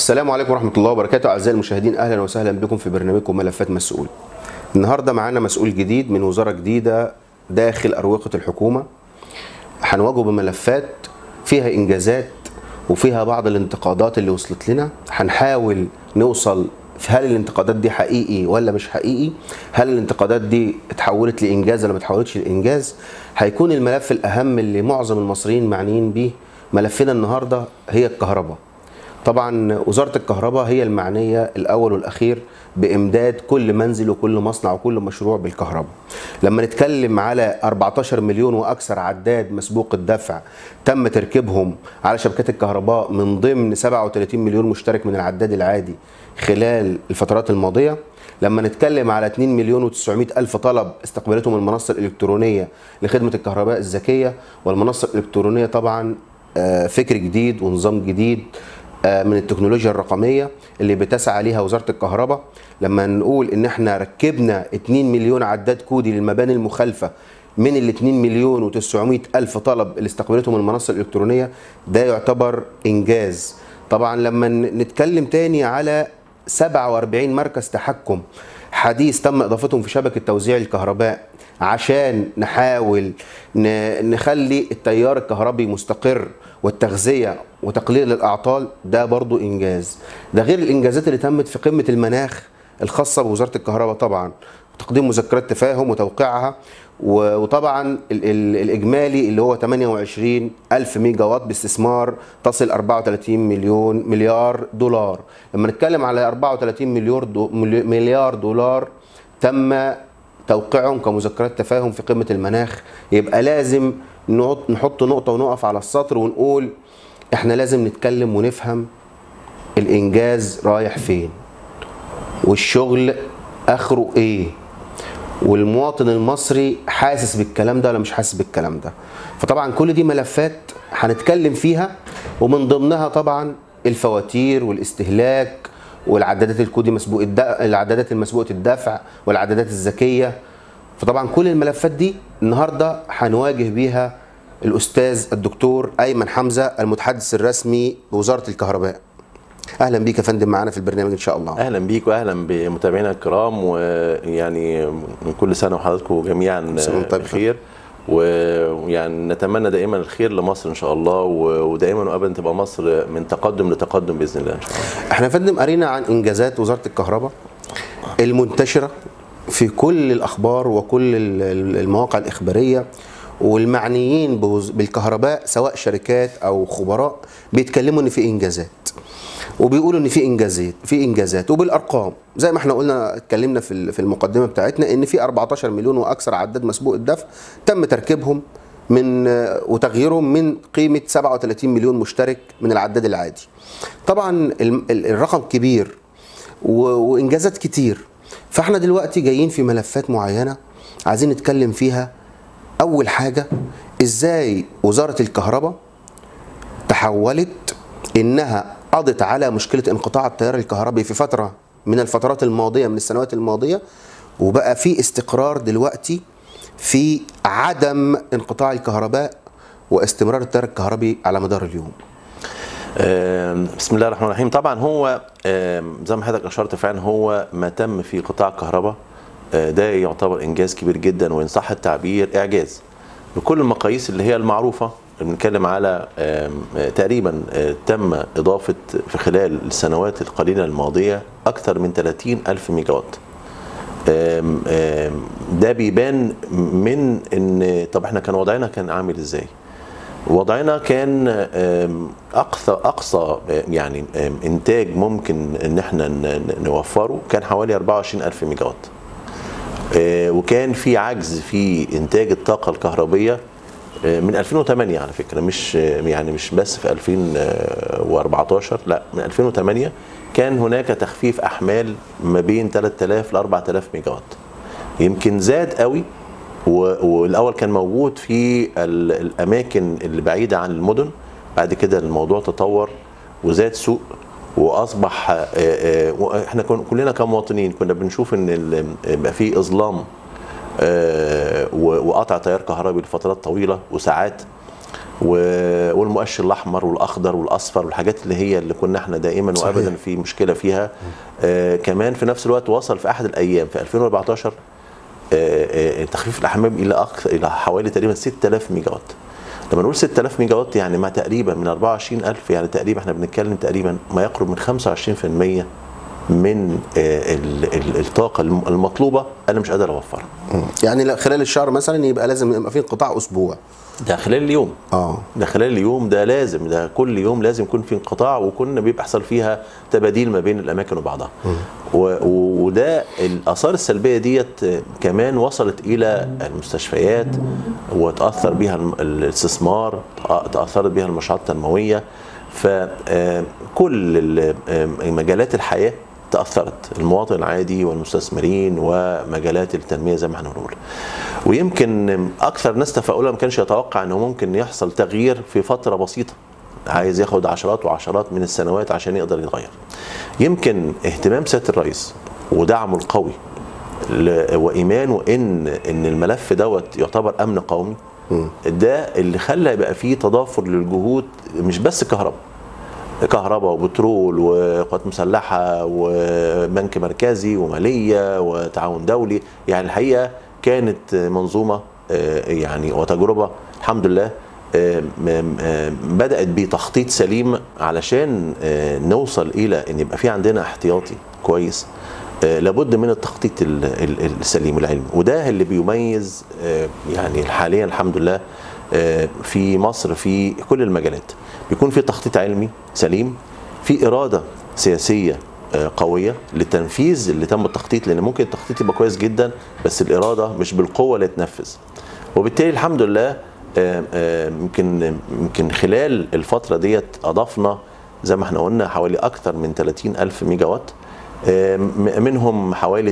السلام عليكم ورحمة الله وبركاته أعزائي المشاهدين أهلا وسهلا بكم في برنامجكم ملفات مسؤول النهاردة معانا مسؤول جديد من وزارة جديدة داخل أروقة الحكومة هنواجهه بملفات فيها إنجازات وفيها بعض الانتقادات اللي وصلت لنا هنحاول نوصل في هل الانتقادات دي حقيقي ولا مش حقيقي هل الانتقادات دي اتحولت لإنجاز ولا ما اتحولتش لإنجاز هيكون الملف الأهم اللي معظم المصريين معنيين بيه ملفنا النهاردة هي الكهرباء طبعا وزاره الكهرباء هي المعنيه الاول والاخير بامداد كل منزل وكل مصنع وكل مشروع بالكهرباء. لما نتكلم على 14 مليون واكثر عداد مسبوق الدفع تم تركيبهم على شبكات الكهرباء من ضمن 37 مليون مشترك من العداد العادي خلال الفترات الماضيه. لما نتكلم على 2 مليون و900 الف طلب استقبلتهم المنصه الالكترونيه لخدمه الكهرباء الذكيه والمنصه الالكترونيه طبعا فكر جديد ونظام جديد من التكنولوجيا الرقميه اللي بتسعى ليها وزاره الكهرباء لما نقول ان احنا ركبنا 2 مليون عداد كودي للمباني المخالفه من ال 2 مليون و900 الف طلب اللي استقبلتهم المنصه الالكترونيه ده يعتبر انجاز طبعا لما نتكلم تاني على 47 مركز تحكم حديث تم اضافتهم في شبكه توزيع الكهرباء عشان نحاول نخلي التيار الكهربي مستقر والتغذية وتقليل الأعطال ده برضو إنجاز ده غير الإنجازات اللي تمت في قمة المناخ الخاصة بوزارة الكهرباء طبعا تقديم مذكرات تفاهم وتوقيعها وطبعا الإجمالي اللي هو 28 ألف ميجا وات باستثمار تصل 34 مليون مليار دولار لما نتكلم على 34 مليار دو مليار دولار تم توقيعهم كمذكرات تفاهم في قمة المناخ يبقى لازم نحط نقطة ونقف على السطر ونقول احنا لازم نتكلم ونفهم الإنجاز رايح فين والشغل آخره إيه والمواطن المصري حاسس بالكلام ده ولا مش حاسس بالكلام ده فطبعا كل دي ملفات هنتكلم فيها ومن ضمنها طبعا الفواتير والاستهلاك والعدادات الكودي مسبوق العدادات المسبوقه الدفع والعدادات الذكيه فطبعا كل الملفات دي النهارده هنواجه بيها الاستاذ الدكتور ايمن حمزه المتحدث الرسمي بوزاره الكهرباء اهلا بيك يا فندم معانا في البرنامج ان شاء الله اهلا بيك واهلا بمتابعينا الكرام ويعني من كل سنه وحضراتكم جميعا طيب بخير ويعني نتمنى دائما الخير لمصر ان شاء الله ودائما وابدا تبقى مصر من تقدم لتقدم باذن الله ان شاء الله. احنا يا فندم قرينا عن انجازات وزاره الكهرباء المنتشره في كل الاخبار وكل المواقع الاخباريه والمعنيين بالكهرباء سواء شركات او خبراء بيتكلموا ان في انجازات وبيقولوا ان في انجازات في انجازات وبالارقام زي ما احنا قلنا اتكلمنا في في المقدمه بتاعتنا ان في 14 مليون واكثر عداد مسبوق الدفع تم تركيبهم من وتغييرهم من قيمه 37 مليون مشترك من العداد العادي. طبعا الرقم كبير وانجازات كتير فاحنا دلوقتي جايين في ملفات معينه عايزين نتكلم فيها اول حاجه ازاي وزاره الكهرباء تحولت انها قضت على مشكله انقطاع التيار الكهربي في فتره من الفترات الماضيه من السنوات الماضيه وبقى في استقرار دلوقتي في عدم انقطاع الكهرباء واستمرار التيار الكهربي على مدار اليوم. بسم الله الرحمن الرحيم طبعا هو زي ما حضرتك اشرت فعلا هو ما تم في قطاع الكهرباء ده يعتبر انجاز كبير جدا وان صح التعبير اعجاز بكل المقاييس اللي هي المعروفه بنتكلم على تقريبا تم إضافة في خلال السنوات القليلة الماضية أكثر من 30 ألف ميجا وات ده بيبان من ان طب احنا كان وضعنا كان عامل ازاي وضعنا كان اقصى اقصى يعني انتاج ممكن ان احنا نوفره كان حوالي 24 الف ميجا وات وكان في عجز في انتاج الطاقه الكهربيه من 2008 على فكره مش يعني مش بس في 2014 لا من 2008 كان هناك تخفيف احمال ما بين 3000 ل 4000 ميجا وات يمكن زاد قوي والاول كان موجود في الاماكن اللي بعيده عن المدن بعد كده الموضوع تطور وزاد سوق واصبح احنا كلنا كمواطنين كنا بنشوف ان يبقى في اظلام وقطع تيار كهربي لفترات طويله وساعات و- والمؤشر الاحمر والاخضر والاصفر والحاجات اللي هي اللي كنا احنا دائما صحيح. وابدا في مشكله فيها آه كمان في نفس الوقت وصل في احد الايام في 2014 آه، آه، تخفيف الاحمال الى اكثر الى حوالي تقريبا 6000 ميجا وات لما نقول 6000 ميجا وات يعني مع تقريبا من 24000 يعني تقريبا احنا بنتكلم تقريبا ما يقرب من 25% من آه، ال- ال- الطاقه الم- المطلوبه انا مش قادر اوفرها يعني لا- خلال الشهر مثلا يبقى لازم يبقى في انقطاع اسبوع ده خلال اليوم اه ده خلال اليوم ده لازم ده كل يوم لازم يكون في انقطاع وكنا بيبقى يحصل فيها تباديل ما بين الاماكن وبعضها و- و- وده الاثار السلبيه ديت آه، كمان وصلت الى المستشفيات وتاثر بها الم- الاستثمار تأ- تاثرت بها المشروعات التنمويه فكل مجالات الحياه تاثرت المواطن العادي والمستثمرين ومجالات التنميه زي ما احنا بنقول ويمكن اكثر ناس تفاؤلا ما كانش يتوقع انه ممكن يحصل تغيير في فتره بسيطه عايز ياخد عشرات وعشرات من السنوات عشان يقدر يتغير يمكن اهتمام سياده الرئيس ودعمه القوي ل- وايمانه ان ان الملف دوت يعتبر امن قومي ده اللي خلى يبقى فيه تضافر للجهود مش بس كهرباء كهرباء وبترول وقوات مسلحه وبنك مركزي وماليه وتعاون دولي يعني الحقيقه كانت منظومه آه، يعني وتجربه الحمد لله آه، م- آه، بدات بتخطيط سليم علشان آه، نوصل الى ان يبقى في عندنا احتياطي كويس آه، لابد من التخطيط ال- ال- السليم العلمي وده اللي بيميز آه، يعني حاليا الحمد لله آه، في مصر في كل المجالات بيكون في تخطيط علمي سليم في اراده سياسيه آه، قويه لتنفيذ اللي تم التخطيط لان ممكن التخطيط يبقى كويس جدا بس الاراده مش بالقوه اللي تنفذ وبالتالي الحمد لله آه، آه، يمكن يمكن خلال الفتره ديت اضفنا زي ما احنا قلنا حوالي اكثر من 30 الف ميجا وات آه، م- منهم حوالي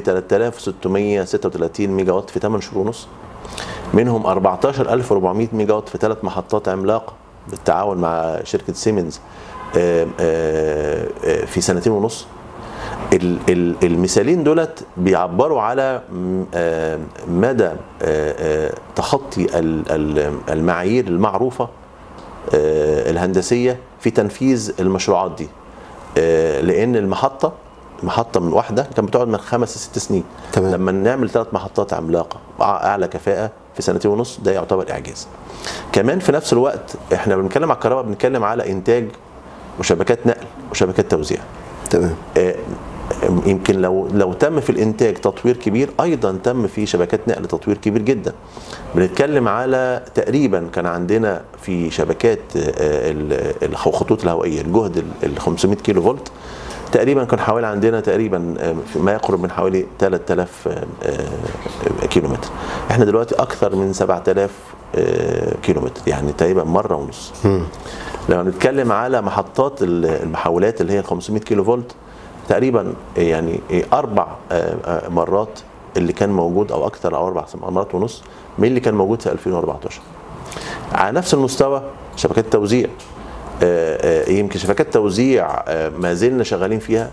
3636 ميجا وات في 8 شهور ونص منهم 14400 ميجا وات في ثلاث محطات عملاقه بالتعاون مع شركه سيمنز آه، آه، آه، في سنتين ونص ال- ال- المثالين دولت بيعبروا على م- آه، مدى آه، آه، تخطي ال- ال- المعايير المعروفه آه، الهندسيه في تنفيذ المشروعات دي آه، لان المحطه محطه من واحده كانت بتقعد من خمس لست سنين تمام. لما نعمل ثلاث محطات عملاقه أع- اعلى كفاءه في سنتين ونص ده يعتبر اعجاز كمان في نفس الوقت احنا بنتكلم على الكهرباء بنتكلم على انتاج وشبكات نقل وشبكات توزيع تمام آه، يمكن لو لو تم في الانتاج تطوير كبير ايضا تم في شبكات نقل تطوير كبير جدا بنتكلم على تقريبا كان عندنا في شبكات آه، ال- الخطوط الهوائيه الجهد ال 500 كيلو فولت تقريبا كان حوالي عندنا تقريبا آه، في ما يقرب من حوالي 3000 آه، آه، كيلو متر احنا دلوقتي اكثر من 7000 آه، كيلو متر يعني تقريبا مره ونص لما بنتكلم على محطات ال- المحولات اللي هي ال 500 كيلو فولت تقريبا يعني اربع آه، آه، مرات اللي كان موجود او اكثر او اربع مرات ونص من اللي كان موجود في 2014 على نفس المستوى شبكات توزيع آه، آه، يمكن شبكات توزيع آه، ما زلنا شغالين فيها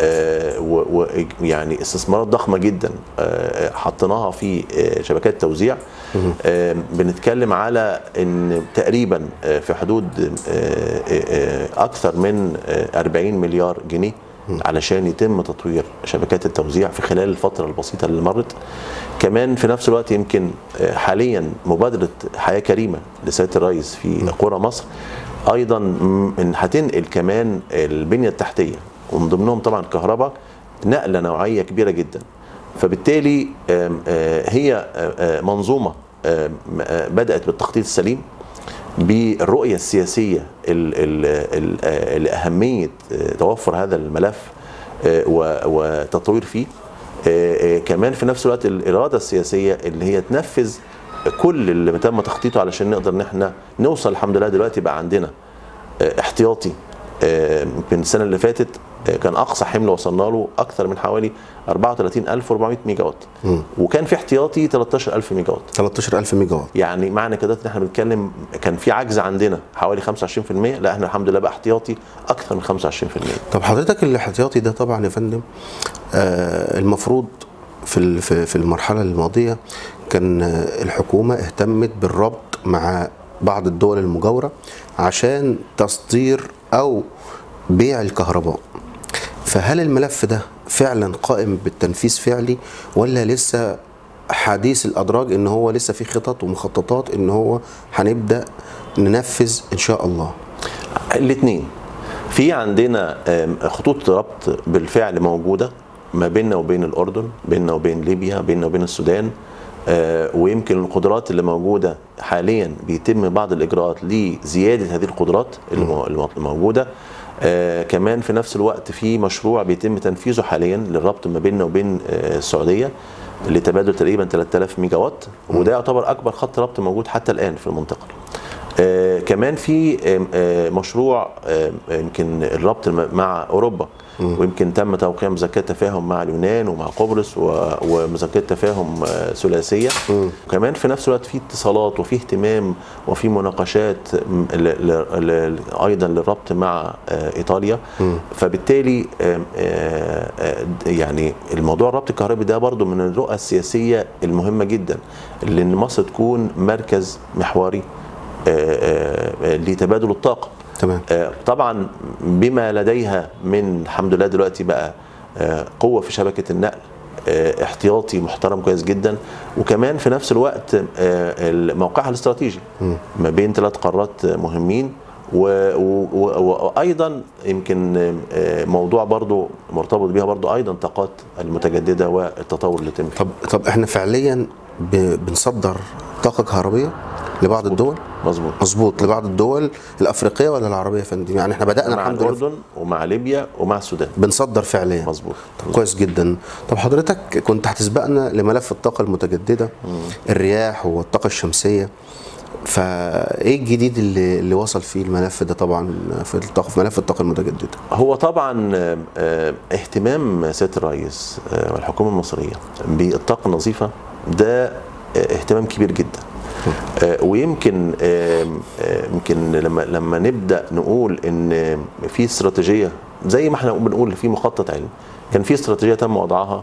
ويعني استثمارات ضخمه جدا آه، حطيناها في آه، شبكات توزيع آه، بنتكلم على ان تقريبا آه، في حدود آه، آه، اكثر من آه، 40 مليار جنيه علشان يتم تطوير شبكات التوزيع في خلال الفترة البسيطة اللي مرت كمان في نفس الوقت يمكن آه، حاليا مبادرة حياة كريمة لسيادة الرئيس في قرى مصر ايضا م- إن هتنقل كمان البنيه التحتيه ومن ضمنهم طبعا الكهرباء نقله نوعيه كبيره جدا فبالتالي آم، آه، هي آه، آه، منظومه آم، آه، بدات بالتخطيط السليم بالرؤيه السياسيه ال- ال- ال- آه، لاهميه آه، توفر هذا الملف آه، و- وتطوير فيه آه، آه، كمان في نفس الوقت الاراده السياسيه اللي هي تنفذ كل اللي تم تخطيطه علشان نقدر ان احنا نوصل الحمد لله دلوقتي بقى عندنا آه، احتياطي آه، يمكن السنه اللي فاتت آه، كان اقصى حمل وصلنا له اكثر من حوالي 34400 ميجا وات وكان في احتياطي 13000 ميجا وات 13000 ميجا وات يعني معنى كده ان احنا بنتكلم كان في عجز عندنا حوالي 25% لا احنا الحمد لله بقى احتياطي اكثر من 25% طب حضرتك الاحتياطي ده طبعا يا فندم آه المفروض في ال- في في المرحله الماضيه كان آه، الحكومه اهتمت بالربط مع بعض الدول المجاورة عشان تصدير أو بيع الكهرباء فهل الملف ده فعلا قائم بالتنفيذ فعلي ولا لسه حديث الأدراج إن هو لسه في خطط ومخططات إن هو هنبدأ ننفذ إن شاء الله الاثنين في عندنا آم، خطوط ربط بالفعل موجوده ما بيننا وبين الاردن بيننا وبين ليبيا بيننا وبين السودان آه، ويمكن القدرات اللي موجوده حاليا بيتم بعض الاجراءات لزياده هذه القدرات اللي مو- اللي موجوده آه، كمان في نفس الوقت في مشروع بيتم تنفيذه حاليا للربط ما بيننا وبين آه، السعوديه لتبادل تقريبا 3000 ميجا وات وده يعتبر اكبر خط ربط موجود حتى الان في المنطقه آه، كمان في آم، آه، مشروع آم، يمكن الربط الم- مع اوروبا ويمكن تم توقيع مذكره تفاهم مع اليونان ومع قبرص و- ومذكره تفاهم آه، ثلاثيه وكمان في نفس الوقت في اتصالات وفي اهتمام وفي مناقشات م- ل- ل- ل- ايضا للربط مع آه، ايطاليا فبالتالي آم، آه، آه، يعني الموضوع الربط الكهربي ده برضو من الرؤى السياسيه المهمه جدا اللي ان مصر تكون مركز محوري آه، آه، لتبادل الطاقه تمام آه، طبعا بما لديها من الحمد لله دلوقتي بقى آه، قوه في شبكه النقل آه، احتياطي محترم كويس جدا وكمان في نفس الوقت آه، موقعها الاستراتيجي ما بين ثلاث قارات مهمين و- و- و- وايضا يمكن آه، موضوع برضو مرتبط بيها برضو ايضا الطاقات المتجدده والتطور اللي تم فيه. طب طب احنا فعليا ب- بنصدر طاقة كهربية لبعض الدول مظبوط مظبوط لبعض الدول الافريقيه ولا العربيه يا فندم يعني احنا بدانا مع الحمد لله الاردن ومع ليبيا ومع السودان بنصدر فعليا مظبوط طب كويس جدا طب حضرتك كنت هتسبقنا لملف الطاقه المتجدده الرياح والطاقه الشمسيه فايه الجديد اللي اللي وصل فيه الملف ده طبعا في الطاقه في ملف الطاقه المتجدده هو طبعا آه، آه، اهتمام سياده الرئيس آه، والحكومه المصريه بالطاقه النظيفه ده آه، اهتمام كبير جدا آه، ويمكن آم، آه، يمكن لما لما نبدا نقول ان في استراتيجيه زي ما احنا بنقول في مخطط علمي كان في استراتيجيه تم وضعها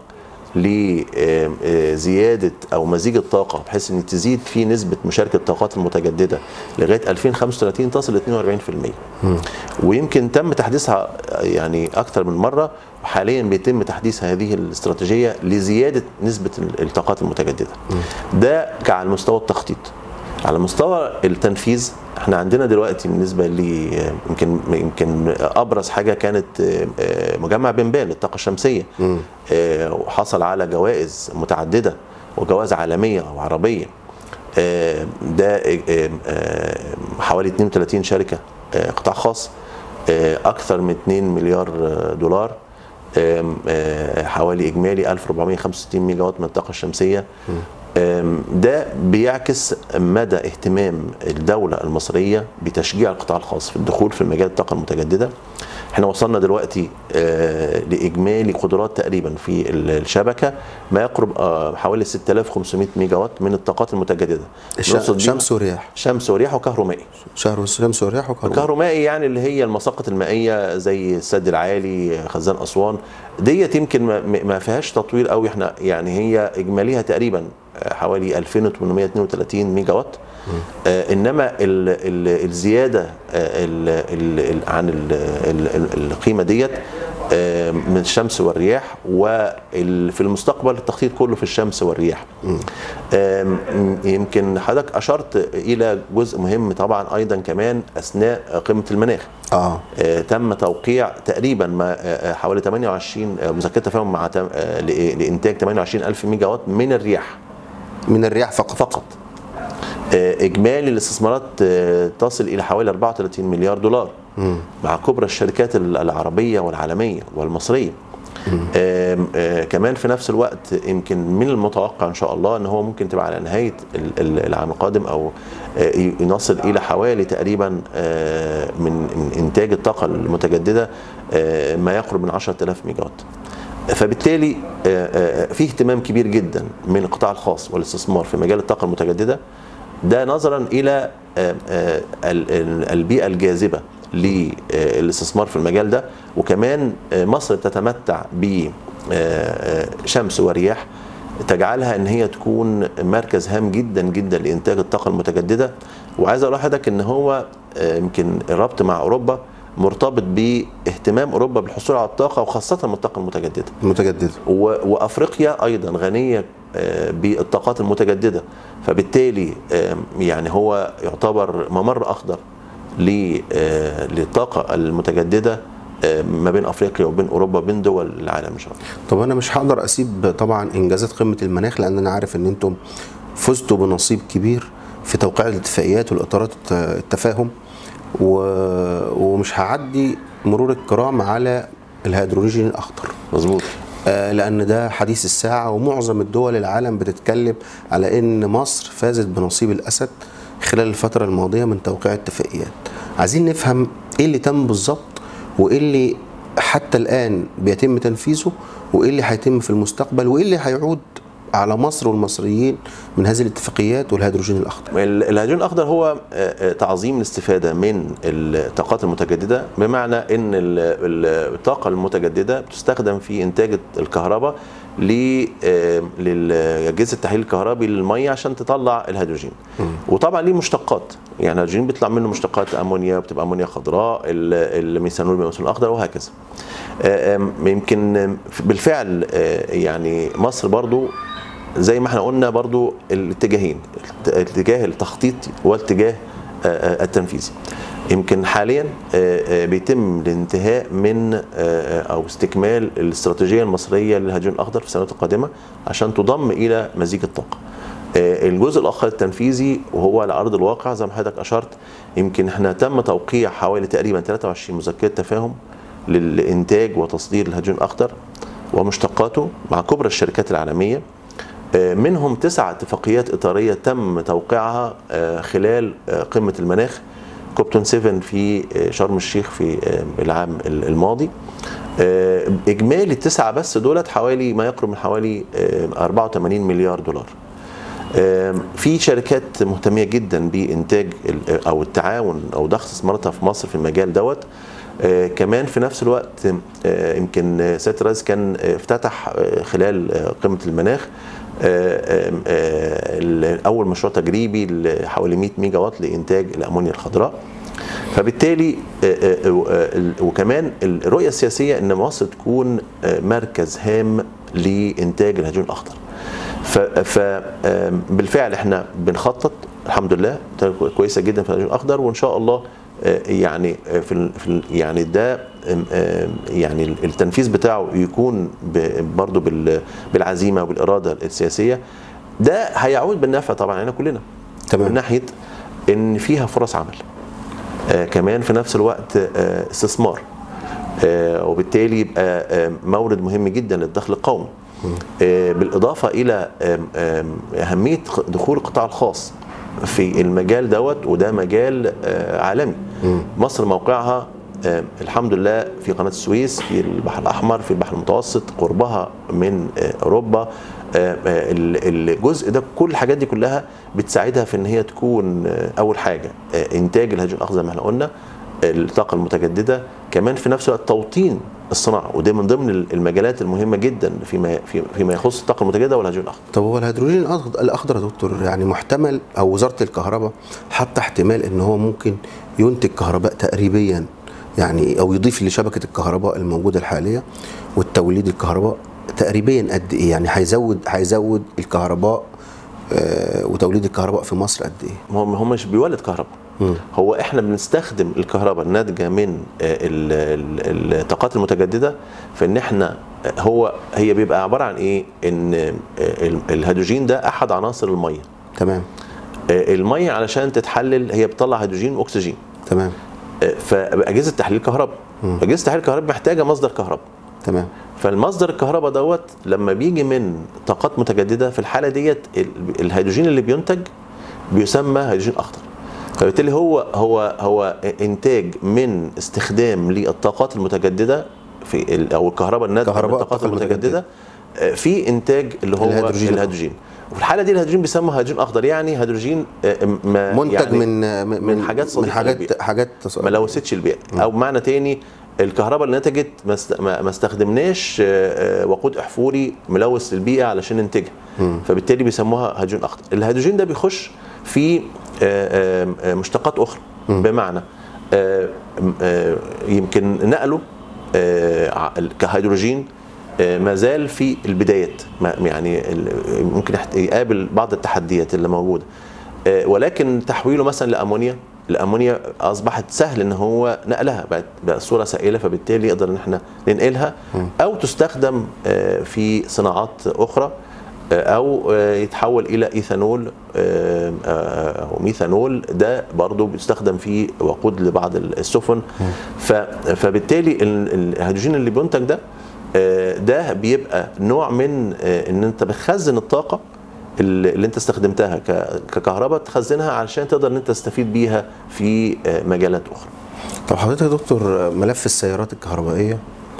لزياده او مزيج الطاقه بحيث ان تزيد في نسبه مشاركه الطاقات المتجدده لغايه 2035 تصل ل 42% ويمكن تم تحديثها يعني اكثر من مره وحاليا بيتم تحديث هذه الاستراتيجيه لزياده نسبه الطاقات المتجدده ده على مستوى التخطيط على مستوى التنفيذ احنا عندنا دلوقتي بالنسبه ل يمكن يمكن ابرز حاجه كانت آه، مجمع بنبال للطاقه الشمسيه آه، وحصل على جوائز متعدده وجوائز عالميه وعربيه آه، ده آه، آه، حوالي 32 شركه آه، قطاع خاص آه، اكثر من 2 مليار آه، دولار آم، آه، حوالي اجمالي 1465 ميجا وات من الطاقه الشمسيه آم، ده بيعكس مدى اهتمام الدوله المصريه بتشجيع القطاع الخاص في الدخول في مجال الطاقه المتجدده احنا وصلنا دلوقتي آه، لاجمالي قدرات تقريبا في ال- الشبكه ما يقرب آه، حوالي 6500 ميجا وات من الطاقات المتجدده الش- نقصد بيها شمس ورياح شمس ورياح وكهرمائي شهر شمس ورياح وكهرباء الكهرمائي يعني اللي هي المساقط المائيه زي السد العالي خزان اسوان ديت يمكن ما- ما فيهاش تطوير قوي احنا يعني هي اجماليها تقريبا حوالي 2832 ميجا وات آه انما ال ال الزياده آه ال ال ال عن ال ال ال القيمه ديت آه من الشمس والرياح وفي المستقبل التخطيط كله في الشمس والرياح آم، يمكن حضرتك اشرت الى جزء مهم طبعا ايضا كمان اثناء قمه المناخ اه آه، تم توقيع تقريبا ما آه، آه، حوالي 28 آه، مذكره تفاهم مع تم- آه، لإيه؟ لانتاج 28 الف ميجا وات من الرياح من الرياح فقط فقط آه، اجمالي الاستثمارات آه، تصل الى حوالي 34 مليار دولار مع كبرى الشركات ال- العربيه والعالميه والمصريه آم، آه، كمان في نفس الوقت يمكن من المتوقع ان شاء الله ان هو ممكن تبقى على نهايه ال- ال- العام القادم او آه، ي- نصل الى حوالي تقريبا آه، من من انتاج الطاقه المتجدده آه، ما يقرب من 10000 ميجا وات فبالتالي آه، آه، في اهتمام كبير جدا من القطاع الخاص والاستثمار في مجال الطاقه المتجدده ده نظرا الى آه، آه، ال- ال- البيئه الجاذبه للاستثمار في المجال ده وكمان آه، مصر بتتمتع بشمس ورياح تجعلها ان هي تكون مركز هام جدا جدا لانتاج الطاقه المتجدده وعايز اقول لحضرتك ان هو آه، يمكن الربط مع اوروبا مرتبط باهتمام اوروبا بالحصول على الطاقه وخاصه الطاقه المتجدده متجدده و- وافريقيا ايضا غنيه آه، بالطاقات المتجدده فبالتالي آم، يعني هو يعتبر ممر اخضر ل- آه، للطاقه المتجدده آه، ما بين افريقيا وبين اوروبا وبين دول العالم ان شاء الله طب انا مش هقدر اسيب طبعا انجازات قمه المناخ لان انا عارف ان انتم فزتوا بنصيب كبير في توقيع الاتفاقيات والاطارات الت- التفاهم و... ومش هعدي مرور الكرام على الهيدروجين الاخضر مظبوط آه، لان ده حديث الساعه ومعظم الدول العالم بتتكلم على ان مصر فازت بنصيب الاسد خلال الفتره الماضيه من توقيع اتفاقيات عايزين نفهم ايه اللي تم بالظبط وايه اللي حتى الان بيتم تنفيذه وايه اللي هيتم في المستقبل وايه اللي هيعود على مصر والمصريين من هذه الاتفاقيات والهيدروجين الاخضر ال- الهيدروجين الاخضر هو آه، آه، تعظيم الاستفاده من الطاقات المتجدده بمعنى ان ال- ال- الطاقه المتجدده بتستخدم في انتاج الكهرباء ل- آه، للاجهزه التحليل الكهربي للميه عشان تطلع الهيدروجين وطبعا ليه مشتقات يعني الهيدروجين بيطلع منه مشتقات امونيا بتبقى امونيا خضراء ال- الميثانول بيبقى اخضر وهكذا آه، آم، يمكن آم، بالفعل آه، يعني مصر برضو زي ما احنا قلنا برضو الاتجاهين الاتجاه التخطيطي والاتجاه آه، آه، التنفيذي يمكن حاليا آه، آه، بيتم الانتهاء من آه، آه، او استكمال الاستراتيجيه المصريه للهيدروجين الاخضر في السنوات القادمه عشان تضم الى مزيج الطاقه آه، الجزء الاخر التنفيذي وهو على ارض الواقع زي ما حضرتك اشرت يمكن احنا تم توقيع حوالي تقريبا 23 مذكره تفاهم للانتاج وتصدير الهيدروجين الاخضر ومشتقاته مع كبرى الشركات العالميه آه، منهم تسع اتفاقيات اطاريه تم توقيعها آه، خلال آه، قمه المناخ كوب 27 في آه، شرم الشيخ في آه، العام الماضي آه، اجمالي التسعه بس دولت حوالي ما يقرب من حوالي آه، 84 مليار دولار آم، في شركات مهتميه جدا بانتاج ال- او التعاون او ضخ استثماراتها في مصر في المجال دوت آه، كمان في نفس الوقت آه، يمكن آه، سياده الرئيس كان آه، افتتح آه، خلال آه، قمه المناخ آه، آم، آه، ال- اول مشروع تجريبي لحوالي 100 ميجا وات لانتاج الامونيا الخضراء فبالتالي آه، آه، آه، ال- وكمان الرؤيه السياسيه ان مصر تكون آه، مركز هام لانتاج الهيدروجين الاخضر ف, ف آم، بالفعل احنا بنخطط الحمد لله كويسه جدا في الهيدروجين الاخضر وان شاء الله آه، يعني آه، في ال- في ال- يعني ده آم، آم، يعني التنفيذ بتاعه يكون ب- برضه بال- بالعزيمه وبالاراده السياسيه ده هيعود بالنفع طبعا علينا كلنا تمام. من ناحيه ان فيها فرص عمل آه، كمان في نفس الوقت آه، استثمار آه، وبالتالي يبقى آه، مورد مهم جدا للدخل القومي آه، بالاضافه الى آم، آم، اهميه دخول القطاع الخاص في المجال دوت وده مجال آه، عالمي مصر موقعها آه، الحمد لله في قناه السويس في البحر الاحمر في البحر المتوسط قربها من آه، اوروبا آه، آه، ال- الجزء ده كل الحاجات دي كلها بتساعدها في ان هي تكون آه، اول حاجه آه، انتاج الهيدروجين الاخضر زي ما احنا قلنا الطاقه المتجدده كمان في نفس الوقت توطين الصناعه وده من ضمن المجالات المهمه جدا فيما في- فيما يخص الطاقه المتجدده والهيدروجين الاخضر طب هو الهيدروجين الأخضر- الاخضر يا دكتور يعني محتمل او وزاره الكهرباء حاطه احتمال ان هو ممكن ينتج كهرباء تقريبا يعني او يضيف لشبكه الكهرباء الموجوده الحاليه والتوليد الكهرباء تقريبا قد ايه يعني هيزود هيزود الكهرباء آه، وتوليد الكهرباء في مصر قد ايه هو هو مش بيولد كهرباء هو احنا بنستخدم الكهرباء الناتجه من آه، ال- ال- الطاقات المتجدده في ان احنا آه، هو هي بيبقى عباره عن ايه ان آه، ال- الهيدروجين ده احد عناصر الميه تمام آه، الميه علشان تتحلل هي بتطلع هيدروجين واكسجين تمام آه، فاجهزه تحليل كهرباء اجهزه تحليل كهرباء محتاجه مصدر كهرباء تمام فالمصدر الكهرباء دوت لما بيجي من طاقات متجدده في الحاله ديت ال- الهيدروجين اللي بينتج بيسمى هيدروجين اخضر فبالتالي هو هو هو انتاج من استخدام للطاقات المتجدده في ال- او الكهرباء الناتجه من كهرباء الطاقات الطاقة المتجدده آه، في انتاج اللي هو الهيدروجين. الهيدروجين, الهيدروجين. وفي الحاله دي الهيدروجين بيسمى هيدروجين اخضر يعني هيدروجين آه، ما منتج يعني من من من حاجات من صديقة حاجات للبيئة. حاجات ما لوثتش البيئه او معنى تاني الكهرباء اللي نتجت ما است- ما ما استخدمناش آه، آه، وقود احفوري ملوث للبيئه علشان ننتجها فبالتالي بيسموها هيدروجين اخضر الهيدروجين ده بيخش في آه، آه، مشتقات اخرى بمعنى آه، آه، يمكن نقله آه، ع- كهيدروجين آه، ما زال في البدايات ما- يعني ال- ممكن يحت- يقابل بعض التحديات اللي موجوده آه، ولكن تحويله مثلا لامونيا الامونيا اصبحت سهل ان هو نقلها بقت بقت صوره سائله فبالتالي يقدر ان احنا ننقلها او تستخدم آه، في صناعات اخرى آه، او آه، يتحول الى ايثانول آه، آه، او ميثانول ده برضو بيستخدم في وقود لبعض السفن ف- فبالتالي ال- الهيدروجين اللي بينتج ده آه، ده بيبقى نوع من آه، ان انت بتخزن الطاقه اللي اللي انت استخدمتها ك- ككهرباء تخزنها علشان تقدر ان انت تستفيد بيها في آه، مجالات اخرى طب حضرتك يا دكتور ملف السيارات الكهربائيه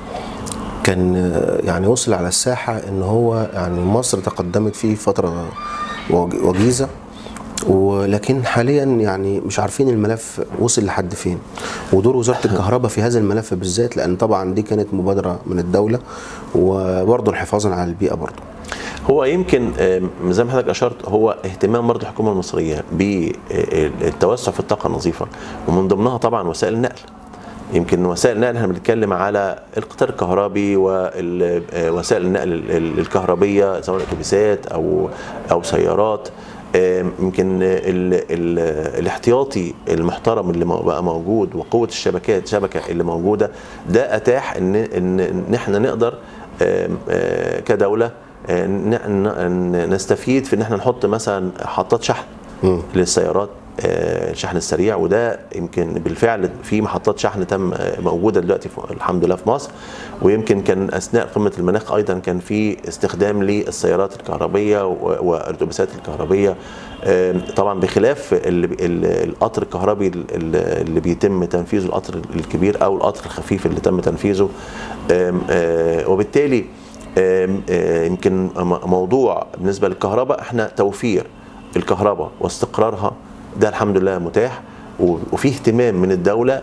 كان آه، يعني وصل على الساحه ان هو يعني مصر تقدمت فيه فتره وج- وجيزه ولكن حاليا يعني مش عارفين الملف وصل لحد فين ودور وزاره الكهرباء في هذا الملف بالذات لان طبعا دي كانت مبادره من الدوله وبرضه حفاظا على البيئه برضه هو يمكن آم، زي ما حضرتك اشرت هو اهتمام برضه الحكومه المصريه بالتوسع في الطاقه النظيفه ومن ضمنها طبعا وسائل النقل يمكن وسائل النقل احنا بنتكلم على القطار الكهربي ووسائل النقل ال- ال- الكهربيه سواء اتوبيسات او او سيارات آم، يمكن ال ال الاحتياطي المحترم اللي مو- بقى موجود وقوه الشبكات شبكه اللي موجوده ده اتاح ان ان إن احنا نقدر آم، آه، كدوله آه، ن- ن- نستفيد في ان احنا نحط مثلا محطات شحن للسيارات آه، الشحن السريع وده يمكن بالفعل في محطات شحن تم آه، موجوده دلوقتي في- الحمد لله في مصر ويمكن كان اثناء قمه المناخ ايضا كان في استخدام للسيارات الكهربيه و- والاتوبيسات الكهربيه آه، طبعا بخلاف ال- ال- القطر الكهربي ال- ال- اللي بيتم تنفيذه القطر الكبير او القطر الخفيف اللي تم تنفيذه آم، آه، وبالتالي آم، آه، يمكن م- موضوع بالنسبه للكهرباء احنا توفير الكهرباء واستقرارها ده الحمد لله متاح و- وفي اهتمام من الدوله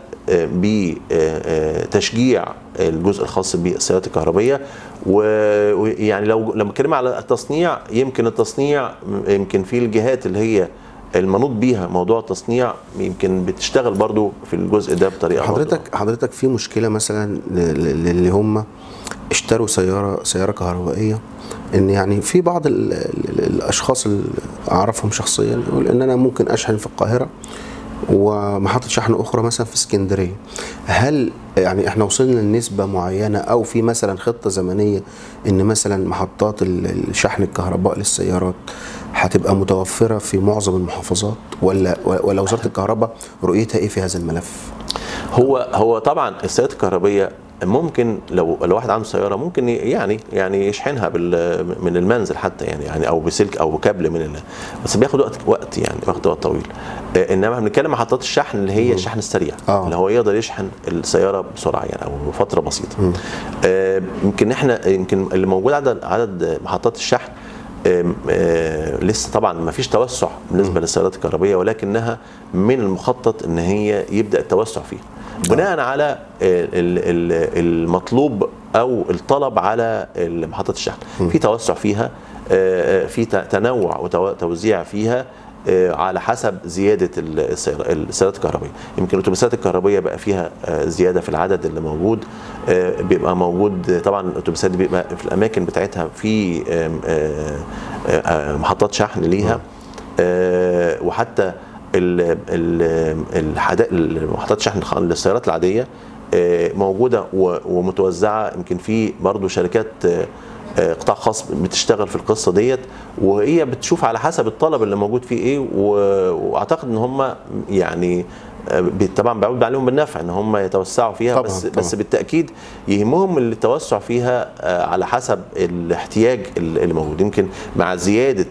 بتشجيع الجزء الخاص بالسيارات الكهربيه و- ويعني لو لما اتكلم على التصنيع يمكن التصنيع يمكن في الجهات اللي هي المنوط بيها موضوع التصنيع يمكن بتشتغل برضو في الجزء ده بطريقه برضو. حضرتك حضرتك في مشكله مثلا ل- للي هم اشتروا سياره سياره كهربائيه ان يعني في بعض ال ال الاشخاص اللي اعرفهم شخصيا يقول ان انا ممكن اشحن في القاهره ومحطه شحن اخرى مثلا في اسكندريه هل يعني احنا وصلنا لنسبه معينه او في مثلا خطه زمنيه ان مثلا محطات ال- الشحن الكهرباء للسيارات هتبقى متوفره في معظم المحافظات ولا ولا وزاره الكهرباء رؤيتها ايه في هذا الملف؟ هو هو طبعا السيارات الكهربيه ممكن لو لو واحد عنده سياره ممكن ي- يعني يعني يشحنها بال من المنزل حتى يعني يعني او بسلك او بكابل من ال بس بياخد وقت وقت يعني بياخد وقت طويل آه، انما احنا بنتكلم عن محطات الشحن اللي هي الشحن السريع آه. اللي هو يقدر يشحن السياره بسرعه يعني او فتره بسيطه آه، يمكن احنا يمكن اللي موجود عدد عدد محطات الشحن آم، آه، لسه طبعا ما فيش توسع بالنسبه للسيارات الكهربائيه ولكنها من المخطط ان هي يبدا التوسع فيها بناء على ال- ال- المطلوب او الطلب على محطات الشحن في توسع فيها آه، في ت- تنوع وتوزيع فيها آه، على حسب زياده السيار- السيارات الكهربائيه يمكن الاتوبيسات الكهربائيه بقى فيها آه، زياده في العدد اللي موجود آه، بيبقى موجود طبعا الاتوبيسات دي بيبقى في الاماكن بتاعتها في آم، آه، آه، محطات شحن ليها آه، وحتى ال- ال- الحدا- محطات الشحن الخ- للسيارات العاديه آه، موجوده و- ومتوزعه يمكن في برضو شركات آه، آه، قطاع خاص بتشتغل في القصه ديت وهي بتشوف على حسب الطلب اللي موجود فيه ايه و- واعتقد ان هم يعني آه، بي- طبعا بيعود عليهم بالنفع ان هم يتوسعوا فيها طبعاً، بس طبعاً. بس بالتاكيد يهمهم التوسع فيها آه، على حسب الاحتياج اللي موجود يمكن مع زياده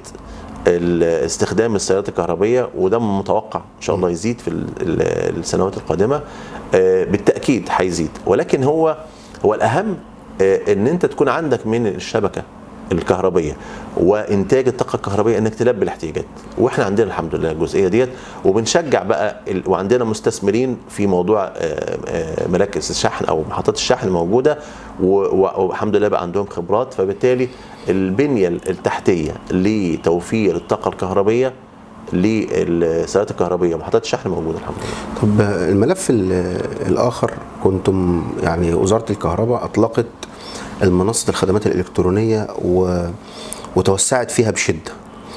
ال- استخدام السيارات الكهربائيه وده متوقع ان شاء الله يزيد في ال- ال- السنوات القادمه آه، بالتاكيد هيزيد ولكن هو هو الاهم آه، ان انت تكون عندك من الشبكه الكهربيه وانتاج الطاقه الكهربائيه انك تلبي الاحتياجات واحنا عندنا الحمد لله الجزئيه ديت وبنشجع بقى ال- وعندنا مستثمرين في موضوع آه، آه، مراكز الشحن او محطات الشحن الموجوده و- و- والحمد لله بقى عندهم خبرات فبالتالي البنيه التحتيه لتوفير الطاقه الكهربائيه للسيارات الكهربائيه محطات الشحن موجوده الحمد لله طب الملف ال- الاخر كنتم يعني وزاره الكهرباء اطلقت المنصه الخدمات الالكترونيه و... وتوسعت فيها بشده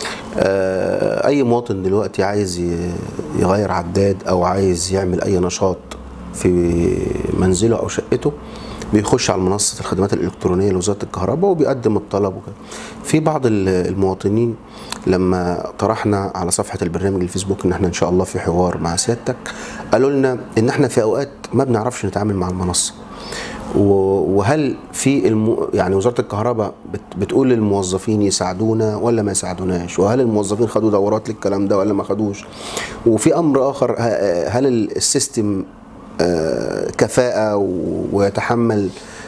آه، اي مواطن دلوقتي عايز ي- يغير عداد او عايز يعمل اي نشاط في منزله او شقته بيخش على منصه الخدمات الالكترونيه لوزاره الكهرباء وبيقدم الطلب وكده في بعض ال- المواطنين لما طرحنا على صفحه البرنامج الفيسبوك ان احنا ان شاء الله في حوار مع سيادتك قالوا لنا ان احنا في اوقات ما بنعرفش نتعامل مع المنصه و- وهل في الم... يعني وزاره الكهرباء بت... بتقول للموظفين يساعدونا ولا ما يساعدوناش وهل الموظفين خدوا دورات للكلام ده ولا ما خدوش وفي امر اخر ه- هل السيستم آه، كفاءه و- ويتحمل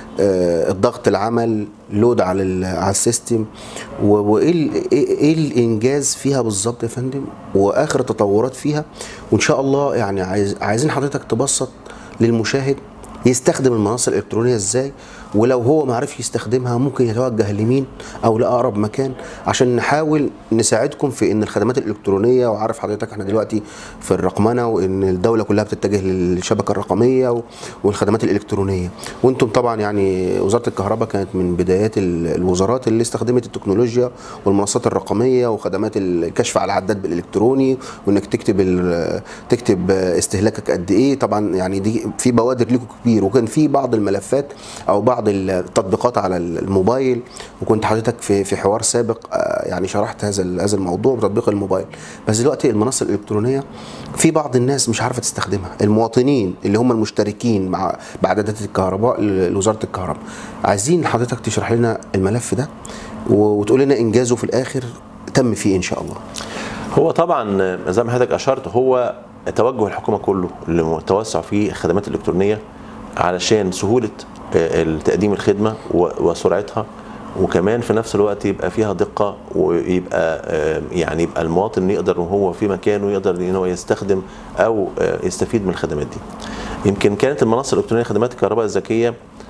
آه، الضغط العمل لود على ال- على السيستم و- وايه ال- ايه إيه الانجاز فيها بالظبط يا فندم واخر التطورات فيها وان شاء الله يعني عايز عايزين حضرتك تبسط للمشاهد يستخدم المنصه الالكترونيه ازاي ولو هو ما عرفش يستخدمها ممكن يتوجه لمين او لاقرب مكان عشان نحاول نساعدكم في ان الخدمات الالكترونيه وعارف حضرتك احنا دلوقتي في الرقمنه وان الدوله كلها بتتجه للشبكه الرقميه و- والخدمات الالكترونيه وانتم طبعا يعني وزاره الكهرباء كانت من بدايات ال- الوزارات اللي استخدمت التكنولوجيا والمنصات الرقميه وخدمات الكشف على العداد بالالكتروني وانك تكتب ال- تكتب استهلاكك قد ايه طبعا يعني دي في بوادر ليكم كبير وكان في بعض الملفات او بعض التطبيقات على الموبايل وكنت حضرتك في في حوار سابق آه، يعني شرحت هذا ال- هذا الموضوع بتطبيق الموبايل بس دلوقتي المنصه الالكترونيه في بعض الناس مش عارفه تستخدمها المواطنين اللي هم المشتركين مع بعدادات الكهرباء ل- لوزاره الكهرباء عايزين حضرتك تشرح لنا الملف ده و- وتقول لنا انجازه في الاخر تم فيه ان شاء الله هو طبعا زي ما حضرتك اشرت هو توجه الحكومه كله للتوسع في الخدمات الالكترونيه علشان سهوله آه، تقديم الخدمه و- وسرعتها وكمان في نفس الوقت يبقى فيها دقه ويبقى آه، يعني يبقى المواطن يقدر وهو في مكانه يقدر ان هو يستخدم او آه، يستفيد من الخدمات دي. يمكن كانت المنصه الالكترونيه خدمات الكهرباء الذكيه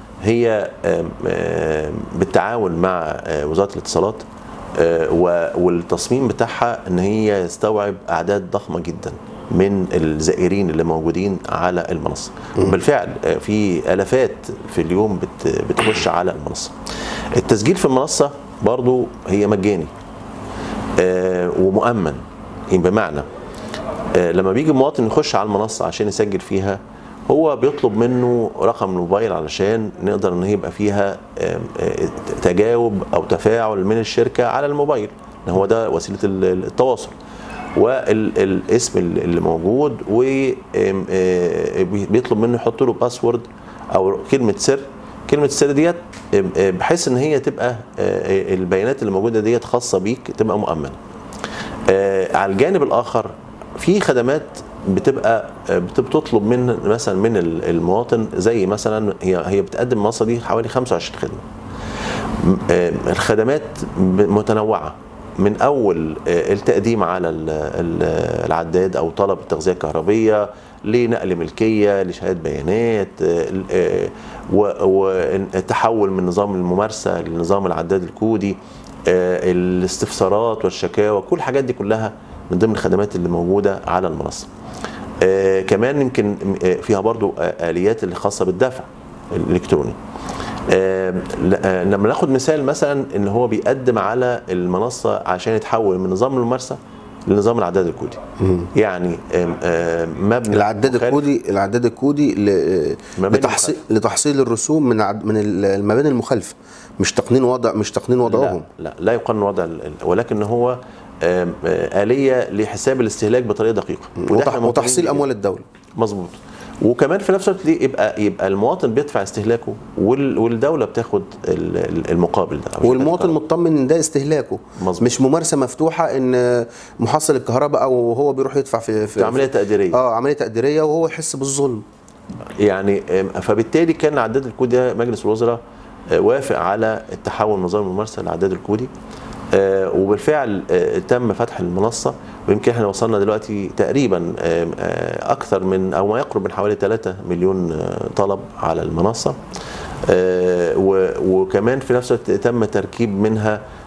هي آم، آم، بالتعاون مع آه، وزاره الاتصالات آه، و- والتصميم بتاعها ان هي يستوعب اعداد ضخمه جدا من الزائرين اللي موجودين على المنصه وبالفعل آه، في الافات في اليوم بت- بتخش على المنصه التسجيل في المنصه برضو هي مجاني آه، ومؤمن يعني بمعنى آه، لما بيجي مواطن يخش على المنصه عشان يسجل فيها هو بيطلب منه رقم الموبايل علشان نقدر ان يبقى فيها آم، آه، تجاوب او تفاعل من الشركه على الموبايل إن هو ده وسيله ال- التواصل والاسم اللي موجود وبيطلب منه يحط له باسورد او كلمه سر كلمه السر ديت آم، آه، بحيث ان هي تبقى آه، آه، البيانات اللي موجوده ديت خاصه بيك تبقى مؤمنه آه، على الجانب الاخر في خدمات بتبقى آه، بت- بتطلب من مثلا من ال- المواطن زي مثلا هي هي بتقدم المنصه دي حوالي 25 خدمه م- آه، الخدمات ب- متنوعه من اول آه، التقديم على ال- ال- العداد او طلب التغذيه الكهربيه لنقل ملكيه لشهاده بيانات آه، ال- آه، و- والتحول من نظام الممارسه لنظام العداد الكودي آه، الاستفسارات والشكاوى كل الحاجات دي كلها من ضمن الخدمات اللي موجوده على المنصه آه، كمان يمكن آه، فيها برضو آه، اليات اللي خاصه بالدفع الالكتروني آه، ل- آه، لما ناخد مثال مثلا ان هو بيقدم على المنصه عشان يتحول من نظام الممارسه لنظام العداد الكودي يعني آم، آم، مبنى العداد مخالف- الكودي العداد الكودي ل- مباني لتحصيل لتحصيل الرسوم من عد- من المباني المخالفه مش تقنين وضع مش تقنين وضعهم لا لا, لا يقارن وضع ال- ال- ولكن هو آم، آه، آلية لحساب الاستهلاك بطريقة دقيقة وده وتح- احنا مهتمين وتحصيل بيه. اموال الدوله مظبوط وكمان في نفس الوقت ليه يبقى يبقى المواطن بيدفع استهلاكه وال- والدولة بتاخد ال- ال- المقابل ده أو والمواطن الشركة مطمن ان ده استهلاكه مظبوط. مش ممارسه مفتوحه ان محصل الكهرباء او هو بيروح يدفع في, في في عملية تقديرية اه عمليه تقديريه وهو يحس بالظلم يعني آم، فبالتالي كان عداد الكودي ده مجلس الوزراء آه، وافق على التحول نظام الممارسه للعداد الكودي آه، وبالفعل آه، تم فتح المنصه ويمكن احنا وصلنا دلوقتي تقريبا آم، آه، اكثر من او ما يقرب من حوالي 3 مليون آه، طلب على المنصه آه، و- وكمان في نفس الوقت تم تركيب منها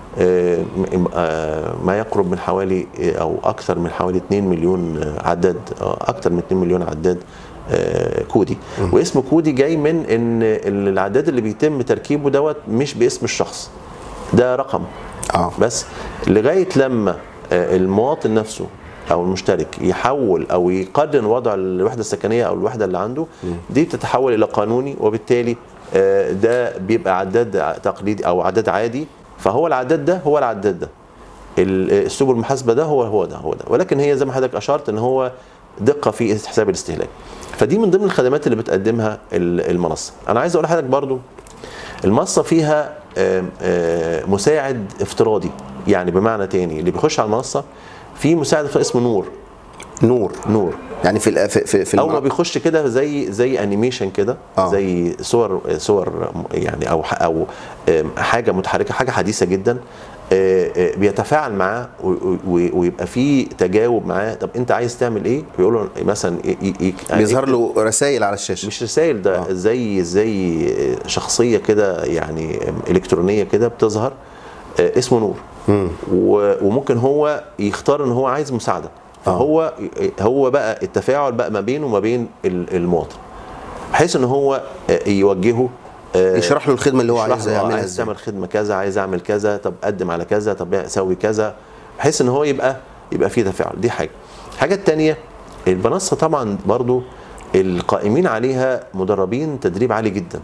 آه، م- آه، ما يقرب من حوالي آه، او اكثر من حوالي 2 مليون آه، عداد آه، اكثر من 2 مليون عداد آه، كودي واسم كودي جاي من ان العداد اللي بيتم تركيبه دوت مش باسم الشخص ده رقم اه بس لغايه لما آه، المواطن نفسه او المشترك يحول او يقارن وضع الوحده السكنيه او الوحده اللي عنده دي بتتحول الى قانوني وبالتالي آه، ده بيبقى عداد ع- تقليدي او عداد عادي فهو العداد ده هو العداد ده ال- اسلوب المحاسبه ده هو هو ده هو ده ولكن هي زي ما حضرتك اشرت ان هو دقه في حساب الاستهلاك فدي من ضمن الخدمات اللي بتقدمها ال- المنصه انا عايز اقول لحضرتك برضو المنصه فيها آم، آم، مساعد افتراضي يعني بمعنى تاني اللي بيخش على المنصه في مساعد اسمه نور نور نور يعني في ال- في في, في اول ما المع- بيخش كده زي زي انيميشن كده آه. زي صور صور يعني او ح- او آم، حاجه متحركه حاجه حديثه جدا آه، آه، بيتفاعل معاه و- و- ويبقى في تجاوب معاه طب انت عايز تعمل ايه؟ بيقول له مثلا ي- ي- ي- بيظهر له رسائل على الشاشه مش رسائل ده آه. زي زي شخصيه كده يعني الكترونيه كده بتظهر آه، اسمه نور و- وممكن هو يختار ان هو عايز مساعده فهو هو بقى التفاعل بقى ما بينه وما بين ال- المواطن بحيث ان هو آه، يوجهه آه، يشرح له الخدمه اللي هو يشرح عايز له، آه، يعملها عايز ازاي تعمل خدمه كذا عايز اعمل كذا طب قدم على كذا طب سوي كذا بحيث ان هو يبقى يبقى في تفاعل دي حاجه الحاجه الثانيه المنصه طبعا برضو القائمين عليها مدربين تدريب عالي جدا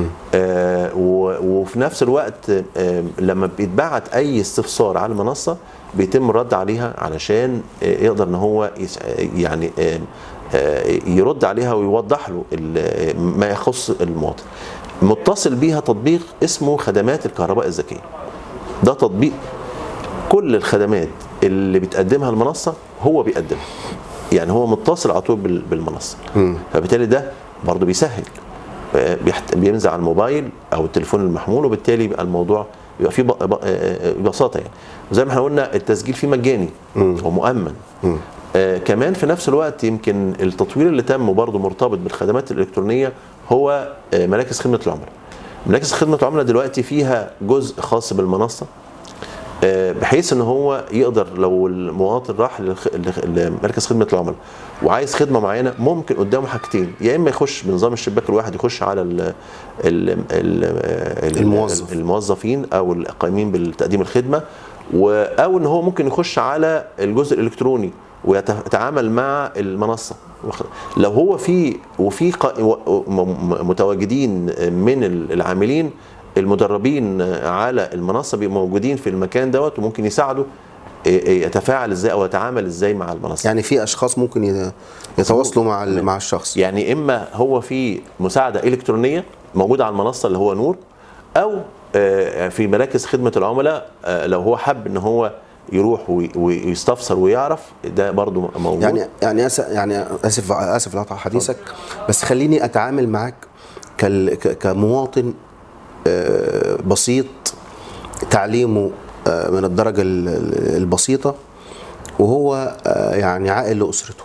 آه و- وفي نفس الوقت آه لما بيتبعت اي استفسار على المنصه بيتم الرد عليها علشان آه يقدر ان هو يس- آه، يعني آه آه يرد عليها ويوضح له ال- ما يخص المواطن متصل بيها تطبيق اسمه خدمات الكهرباء الذكيه ده تطبيق كل الخدمات اللي بتقدمها المنصه هو بيقدمها يعني هو متصل على طول بال- بالمنصه فبالتالي ده برضه بيسهل آه، بيحت- بينزل على الموبايل او التليفون المحمول وبالتالي يبقى الموضوع بيبقى فيه ب- ب- آه، ببساطه يعني وزي ما احنا قلنا التسجيل فيه مجاني ومؤمن آه كمان في نفس الوقت يمكن التطوير اللي تم برضه مرتبط بالخدمات الالكترونيه هو آه مراكز خدمه العملاء مراكز خدمه العملاء دلوقتي فيها جزء خاص بالمنصه آه، بحيث ان هو يقدر لو المواطن راح للخ- لخ- لمركز خدمه العملاء وعايز خدمه معينه ممكن قدامه حاجتين يا اما يخش بنظام الشباك الواحد يخش على ال ال ال ال الموظف. الموظفين او القائمين بتقديم الخدمه و- او ان هو ممكن يخش على الجزء الالكتروني ويتعامل مع المنصه واخد- لو هو في وفي قا- و- م- م- متواجدين من العاملين المدربين على المنصه بيبقوا موجودين في المكان دوت وممكن يساعدوا يتفاعل ازاي او يتعامل ازاي مع المنصه يعني في اشخاص ممكن ي- يتواصلوا مع ال- مع الشخص يعني اما هو في مساعده الكترونيه موجوده على المنصه اللي هو نور او آه، في مراكز خدمه العملاء آه، لو هو حب ان هو يروح وي- ويستفسر ويعرف ده برضو موجود يعني يعني أس يعني اسف اسف لقطع حديثك بس خليني اتعامل معاك كال- ك- كمواطن آه، بسيط تعليمه آه، من الدرجه ال- ال- البسيطه وهو آه، يعني عائل لاسرته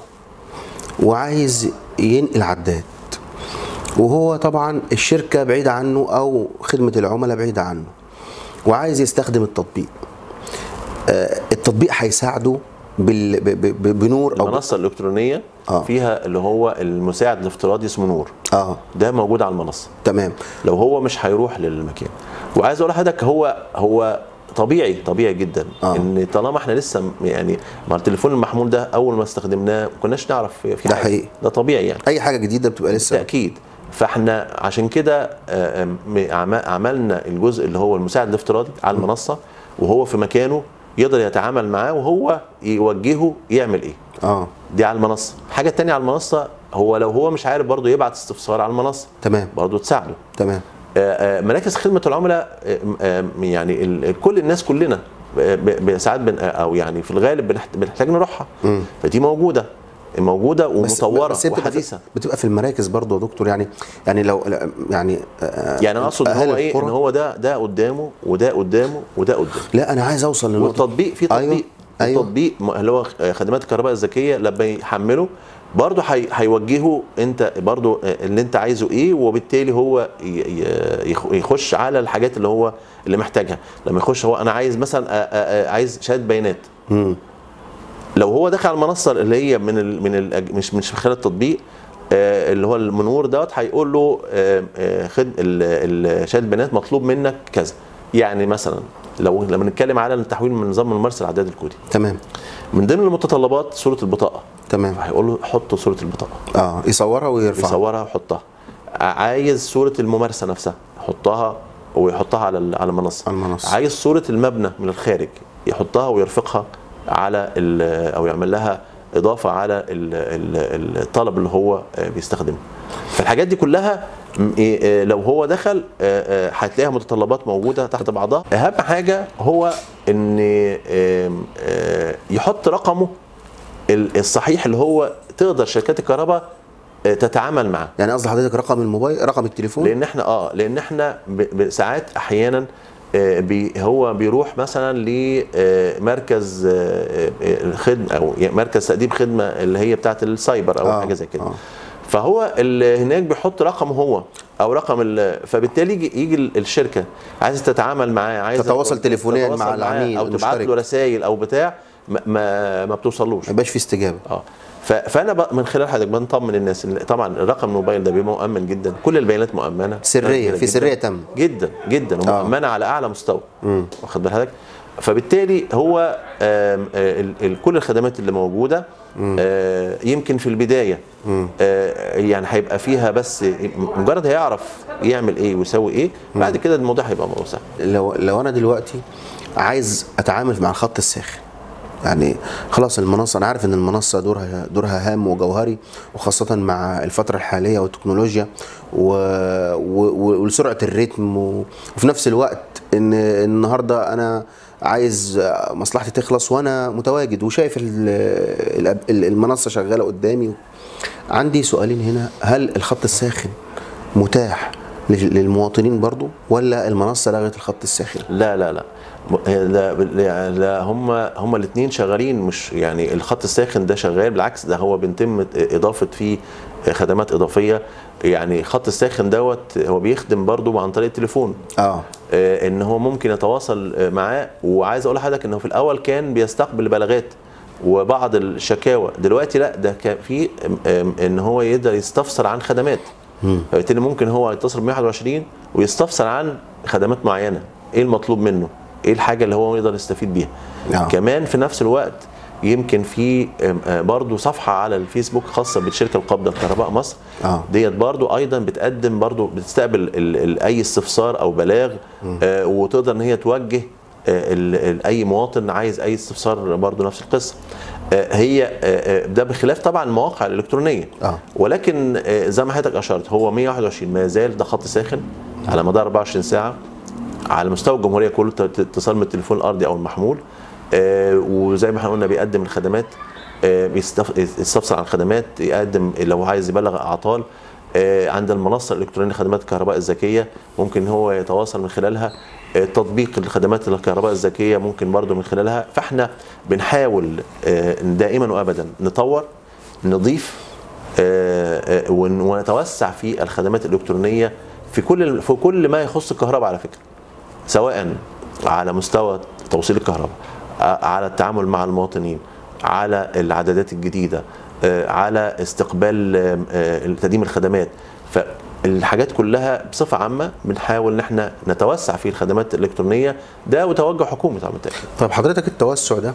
وعايز ينقل عداد وهو طبعا الشركه بعيده عنه او خدمه العملاء بعيده عنه وعايز يستخدم التطبيق آه، التطبيق هيساعده بال- ب- ب- ب- بنور او المنصه الالكترونيه آه. فيها اللي هو المساعد الافتراضي اسمه نور اه ده موجود على المنصه تمام لو هو مش هيروح للمكان وعايز اقول لحضرتك هو هو طبيعي طبيعي جدا آه. آه. ان طالما احنا لسه م- يعني مع التليفون المحمول ده اول ما استخدمناه ما كناش نعرف في في ده حاجة. حقيقي. ده طبيعي يعني اي حاجه جديده بتبقى لسه بالتاكيد فاحنا عشان كده آه، آم، عم- عملنا الجزء اللي هو المساعد الافتراضي على المنصه وهو في مكانه يقدر يتعامل معاه وهو يوجهه يعمل ايه اه دي على المنصه الحاجه الثانيه على المنصه هو لو هو مش عارف برضه يبعت استفسار على المنصه تمام برضه تساعده تمام آه، آه، مراكز خدمه العملاء آه، آه، يعني ال- كل الناس كلنا ب- ب- ساعات بن او يعني في الغالب بنحت- بنحتاج نروحها فدي موجوده موجوده بس ومطوره بس هي بتبقى وحديثه في بتبقى في المراكز برضه يا دكتور يعني يعني لو يعني آه، يعني انا اقصد ان أهل هو ايه القرى- ان هو ده ده قدامه وده قدامه وده قدامه لا انا عايز اوصل لنقطه والتطبيق في تطبيق أيوة. أيوة. التطبيق م- اللي هو خدمات الكهرباء الذكيه لما يحمله برضه هي- هيوجهه انت برضه اللي انت عايزه ايه وبالتالي هو ي- ي- يخ- يخش على الحاجات اللي هو اللي محتاجها لما يخش هو انا عايز مثلا آه، آه، آه، عايز شهاده بيانات مم. لو هو دخل على المنصه اللي هي من ال من ال مش مش من خلال التطبيق آه، اللي هو المنور دوت هيقول له آه، آه، خد ال- ال- شهاده البيانات مطلوب منك كذا يعني مثلا لو لما نتكلم على التحويل من نظام الممارسه العداد الكودي تمام من ضمن المتطلبات صوره البطاقه تمام هيقول له حط صوره البطاقه اه يصورها ويرفعها يصورها ويحطها عايز صوره الممارسه نفسها يحطها ويحطها على ال- على المنصه على المنصة. عايز صوره المبنى من الخارج يحطها ويرفقها على ال- او يعمل لها اضافه على ال- ال- الطلب اللي هو آه، بيستخدمه فالحاجات دي كلها م- إيه، آه، لو هو دخل آه، آه، هتلاقيها متطلبات موجوده تحت بعضها اهم حاجه هو ان آم، آه، يحط رقمه ال- الصحيح اللي هو تقدر شركات الكهرباء آه، تتعامل معاه يعني قصد حضرتك رقم الموبايل رقم التليفون لان احنا اه لان احنا ب- ب- ساعات احيانا آه، بي هو بيروح مثلا لمركز الخدمه او يعني مركز تقديم خدمه اللي هي بتاعه السايبر او آه، حاجه زي كده آه. فهو ال- هناك بيحط رقمه هو او رقم ال- فبالتالي يجي, يجي ال- الشركه عايزه تتعامل معاه عايزه تتواصل تليفونياً تتواصل مع معاه العميل او تبعت المشترك. له رسائل او بتاع ما ما, ما بتوصلوش ما يبقاش في استجابه اه ف- فانا بق- من خلال حضرتك بنطمن الناس إن طبعا الرقم الموبايل ده بيبقى مؤمن جدا كل البيانات مؤمنه سريه جداً في سريه تامه جدا جدا آه. ومؤمنه على اعلى مستوى واخد بال حضرتك فبالتالي هو آم، آه، ال- ال- كل الخدمات اللي موجوده آه، يمكن في البدايه آه، يعني هيبقى فيها بس مجرد هيعرف يعمل ايه ويسوي ايه بعد كده الموضوع هيبقى موضوع سهل لو لو انا دلوقتي عايز اتعامل مع الخط الساخن يعني خلاص المنصه انا عارف ان المنصه دورها دورها هام وجوهري وخاصه مع الفتره الحاليه والتكنولوجيا و... و... وسرعه الريتم و... وفي نفس الوقت ان النهارده انا عايز مصلحتي تخلص وانا متواجد وشايف ال... ال- المنصه شغاله قدامي عندي سؤالين هنا هل الخط الساخن متاح لل- للمواطنين برضو ولا المنصه لغت الخط الساخن لا لا لا م- لا, لا, لا هم هم الاثنين شغالين مش يعني الخط الساخن ده شغال بالعكس ده هو بيتم اضافه فيه خدمات اضافيه يعني الخط الساخن دوت هو بيخدم برضو عن طريق التليفون اه آه، ان هو ممكن يتواصل آه، معاه وعايز اقول لحضرتك انه في الاول كان بيستقبل بلاغات وبعض الشكاوى دلوقتي لا ده كان في آم، آم، ان هو يقدر يستفسر عن خدمات فبالتالي ممكن هو يتصل ب 121 ويستفسر عن خدمات معينه ايه المطلوب منه ايه الحاجه اللي هو يقدر يستفيد بيها آه. كمان في نفس الوقت يمكن في آم، آه، برضو صفحه على الفيسبوك خاصه بالشركه القابضه لكهرباء مصر آه. ديت برضو ايضا بتقدم برضو بتستقبل ال ال اي استفسار او بلاغ آه وتقدر ان هي توجه آه ال ال اي مواطن عايز اي استفسار برضو نفس القصه آه هي آه آه، ده بخلاف طبعا المواقع الالكترونيه آه. ولكن آه زي ما حضرتك اشرت هو 121 ما زال ده خط ساخن على مدار 24 ساعه على مستوى الجمهوريه كله ت- ت- اتصال من التليفون الارضي او المحمول آه، وزي ما احنا قلنا بيقدم الخدمات آه، بيستف- يستفسر عن الخدمات يقدم لو عايز يبلغ اعطال آه، عند المنصه الالكترونيه خدمات الكهرباء الذكيه ممكن هو يتواصل من خلالها آه، تطبيق الخدمات الكهرباء الذكيه ممكن برضو من خلالها فاحنا بنحاول آه، دائما وابدا نطور نضيف آه، آه، ون- ونتوسع في الخدمات الالكترونيه في كل في كل ما يخص الكهرباء على فكره سواء على مستوى توصيل الكهرباء ع- على التعامل مع المواطنين على العدادات الجديده آه، على استقبال آه، آه، تقديم الخدمات فالحاجات كلها بصفه عامه بنحاول ان احنا نتوسع في الخدمات الالكترونيه ده وتوجه حكومي طبعا بالتاكيد طيب حضرتك التوسع ده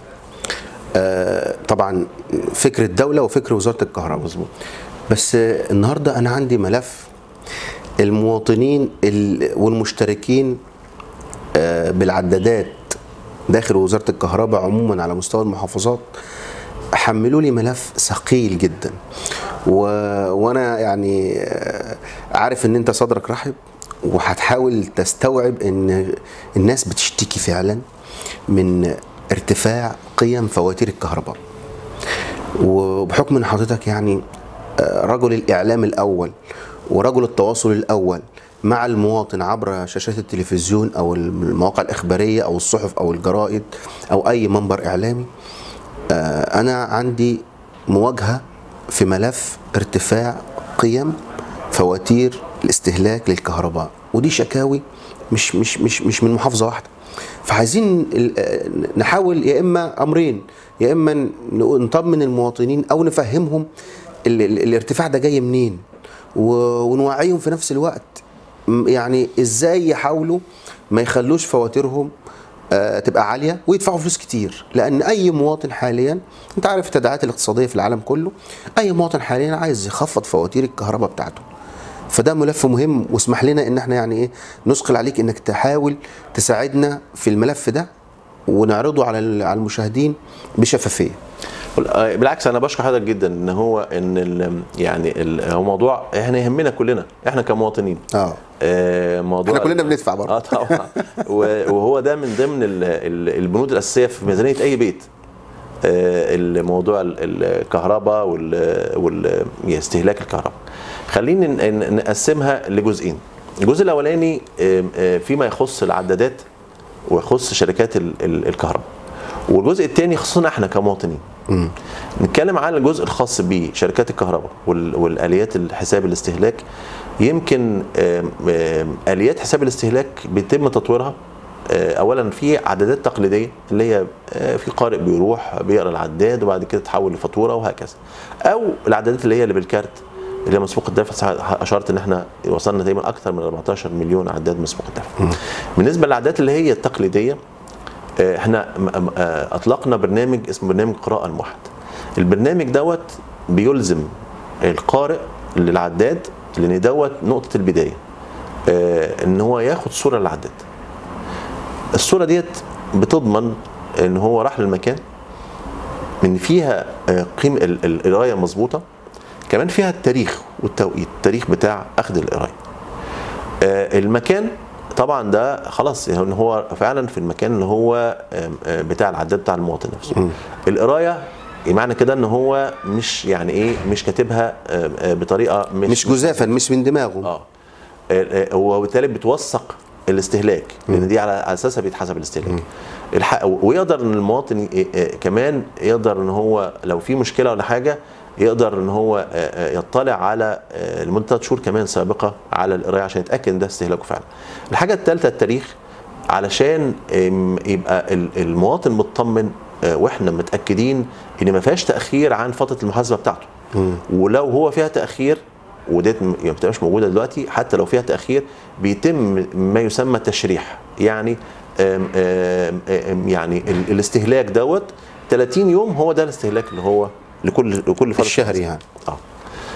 آه طبعا فكر الدوله وفكر وزاره الكهرباء مظبوط بس آه، النهارده انا عندي ملف المواطنين ال- والمشتركين آه، بالعدادات داخل وزاره الكهرباء عموما على مستوى المحافظات حملوا لي ملف ثقيل جدا و... وانا يعني آه، عارف ان انت صدرك رحب وهتحاول تستوعب ان الناس بتشتكي فعلا من ارتفاع قيم فواتير الكهرباء وبحكم ان حضرتك يعني آه، رجل الاعلام الاول ورجل التواصل الاول مع المواطن عبر شاشات التلفزيون او المواقع الاخباريه او الصحف او الجرائد او اي منبر اعلامي آه، انا عندي مواجهه في ملف ارتفاع قيم فواتير الاستهلاك للكهرباء ودي شكاوي مش مش مش مش من محافظه واحده فعايزين ال- نحاول يا اما امرين يا اما ن- نطمن المواطنين او نفهمهم ال- ال- الارتفاع ده جاي منين و- ونوعيهم في نفس الوقت م- يعني ازاي يحاولوا ما يخلوش فواتيرهم آه، تبقى عاليه ويدفعوا فلوس كتير لان اي مواطن حاليا انت عارف التداعيات الاقتصاديه في العالم كله اي مواطن حاليا عايز يخفض فواتير الكهرباء بتاعته فده ملف مهم واسمح لنا ان احنا يعني ايه نثقل عليك انك تحاول تساعدنا في الملف ده ونعرضه على ال- على المشاهدين بشفافيه آه، بالعكس انا بشكر حضرتك جدا ان هو ان ال يعني ال هو موضوع احنا يهمنا كلنا احنا كمواطنين اه آه، موضوع احنا كلنا بندفع برضه اه طبعا و- وهو ده من ضمن ال- ال- البنود الاساسيه في ميزانيه اي بيت آه، الموضوع ال- الكهرباء وال واستهلاك الكهرباء خلينا ن- ن- نقسمها لجزئين الجزء الاولاني آه، آه، فيما يخص العدادات ويخص شركات ال- ال- الكهرباء والجزء الثاني يخصنا احنا كمواطنين نتكلم عن الجزء الخاص بشركات الكهرباء وال- والاليات الحساب الاستهلاك يمكن آم، آم، اليات حساب الاستهلاك بيتم تطويرها آه، اولا في عدادات تقليديه اللي هي آه، في قارئ بيروح بيقرا العداد وبعد كده تحول لفاتوره وهكذا او العدادات اللي هي اللي بالكارت اللي هي مسبوق الدفع ساعة- اشرت ان احنا وصلنا تقريبا اكثر من 14 مليون عداد مسبوق الدفع بالنسبه للعدادات اللي هي التقليديه آه، احنا م- م- آه، اطلقنا برنامج اسمه برنامج قراءه الموحد البرنامج دوت بيلزم القارئ للعداد لان دوت نقطه البدايه آه، ان هو ياخد صوره للعداد الصوره ديت بتضمن ان هو راح للمكان ان فيها آه، قيم ال- ال- القرايه مظبوطه كمان فيها التاريخ والتوقيت التاريخ بتاع اخذ القرايه آه، المكان طبعا ده خلاص يعني هو فعلا في المكان اللي هو آم، آه، بتاع العداد بتاع المواطن نفسه القرايه معنى كده ان هو مش يعني ايه مش كاتبها آم، آه، بطريقه مش مش جزافا مش من دماغه اه آه، آه، وبالتالي بتوثق الاستهلاك لان دي على على اساسها بيتحسب الاستهلاك الحق ويقدر ان المواطن ي- آه، كمان يقدر ان هو لو في مشكله ولا حاجه يقدر ان هو آه، آه، يطلع على آه، لمده ثلاث شهور كمان سابقه على القرايه عشان يتاكد ان ده استهلاكه فعلا. الحاجه الثالثه التاريخ علشان آم، يبقى ال- المواطن مطمن آه، واحنا متاكدين ان ما فيهاش تاخير عن فتره المحاسبه بتاعته. ولو هو فيها تاخير وديت م- يعني بتبقاش موجوده دلوقتي حتى لو فيها تاخير بيتم ما يسمى تشريح يعني آم آم آم يعني ال- الاستهلاك دوت 30 يوم هو ده الاستهلاك اللي هو لكل لكل فتره الشهري يعني. اه آه،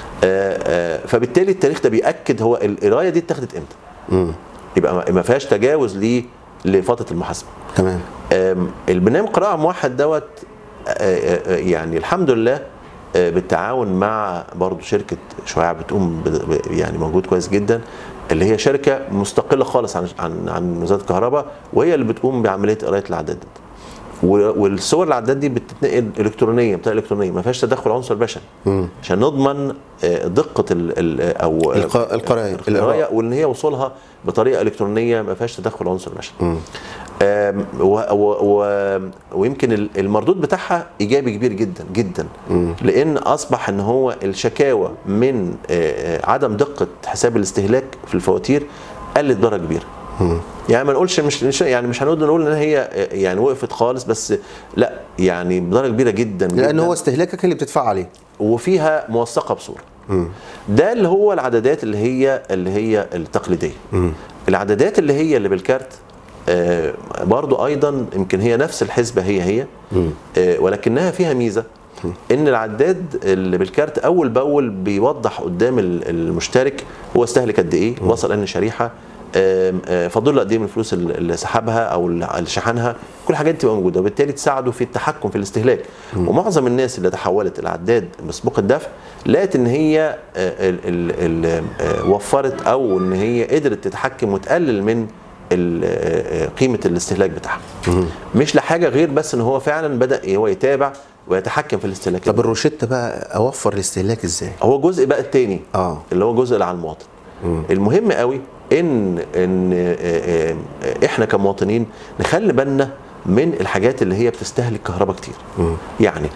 آه، فبالتالي التاريخ ده بياكد هو القرايه دي اتاخدت امتى مم. يبقى ما- ما فيهاش تجاوز ليه لفتره المحاسبه تمام آم، البرنامج قراءة موحد دوت آه، آه، آه، يعني الحمد لله آه، بالتعاون مع برضو شركة شعاع بتقوم ب- ب- يعني موجود كويس جدا اللي هي شركة مستقلة خالص عن عن عن وزارة الكهرباء وهي اللي بتقوم بعملية قراية العداد دي. و- والصور العداد دي بتتنقل الكترونيه بتاع الكترونيه ما فيهاش تدخل عنصر بشري عشان نضمن آه، دقه ال ال او الق- القراية، القرايه القراءة. وان هي وصولها بطريقه الكترونيه ما فيهاش تدخل عنصر بشري آم، و و و ويمكن ال- المردود بتاعها ايجابي كبير جدا جدا لان اصبح ان هو الشكاوى من آه، آه، عدم دقه حساب الاستهلاك في الفواتير قلت بدرجه كبيره يعني ما نقولش مش مش- يعني مش هنقول نقول ان هي آه، يعني وقفت خالص بس لا يعني بدرجه كبيره جدا لان جداً. هو استهلاكك اللي بتدفع عليه وفيها موثقه بصوره ده اللي هو العدادات اللي هي اللي هي التقليديه العدادات اللي هي اللي بالكارت آه، برضو ايضا يمكن هي نفس الحسبه هي هي آه، ولكنها فيها ميزه ان العداد اللي بالكارت اول باول بيوضح قدام ال- المشترك هو استهلك قد ايه وصل ان شريحه آم، آه، فاضل له قد ايه من الفلوس اللي اللي سحبها او اللي شحنها كل الحاجات دي تبقى موجوده وبالتالي تساعده في التحكم في الاستهلاك ومعظم الناس اللي تحولت العداد مسبوق الدفع لقت ان هي آه، ال- ال- ال- آه، وفرت او ان هي قدرت تتحكم وتقلل من ال- آه، آه، قيمه الاستهلاك بتاعها مش لحاجه غير بس ان هو فعلا بدا هو يتابع ويتحكم في الاستهلاك طب الروشته بقى اوفر الاستهلاك ازاي هو جزء بقى التاني اه اللي هو جزء اللي على المواطن المهم قوي ان ان آه، آه، آه، احنا كمواطنين نخلي بالنا من الحاجات اللي هي بتستهلك كهرباء كتير يعني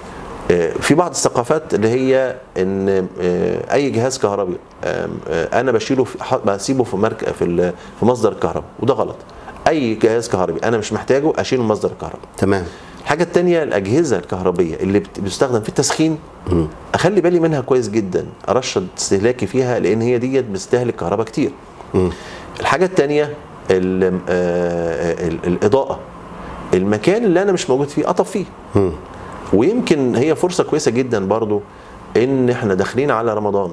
آه، في بعض الثقافات اللي هي ان آه، اي جهاز كهربي آم، آه، انا بشيله في ح- بسيبه في مرك في ال- في مصدر الكهرباء وده غلط اي جهاز كهربي انا مش محتاجه اشيله من مصدر الكهرباء تمام الحاجة التانية الأجهزة الكهربية اللي بت- بتستخدم في التسخين أخلي بالي منها كويس جدا أرشد استهلاكي فيها لأن هي ديت بتستهلك كهرباء كتير الحاجة التانية ال- آه، ال- الإضاءة المكان اللي أنا مش موجود فيه أطف فيه ويمكن هي فرصة كويسة جدا برضو إن إحنا داخلين على رمضان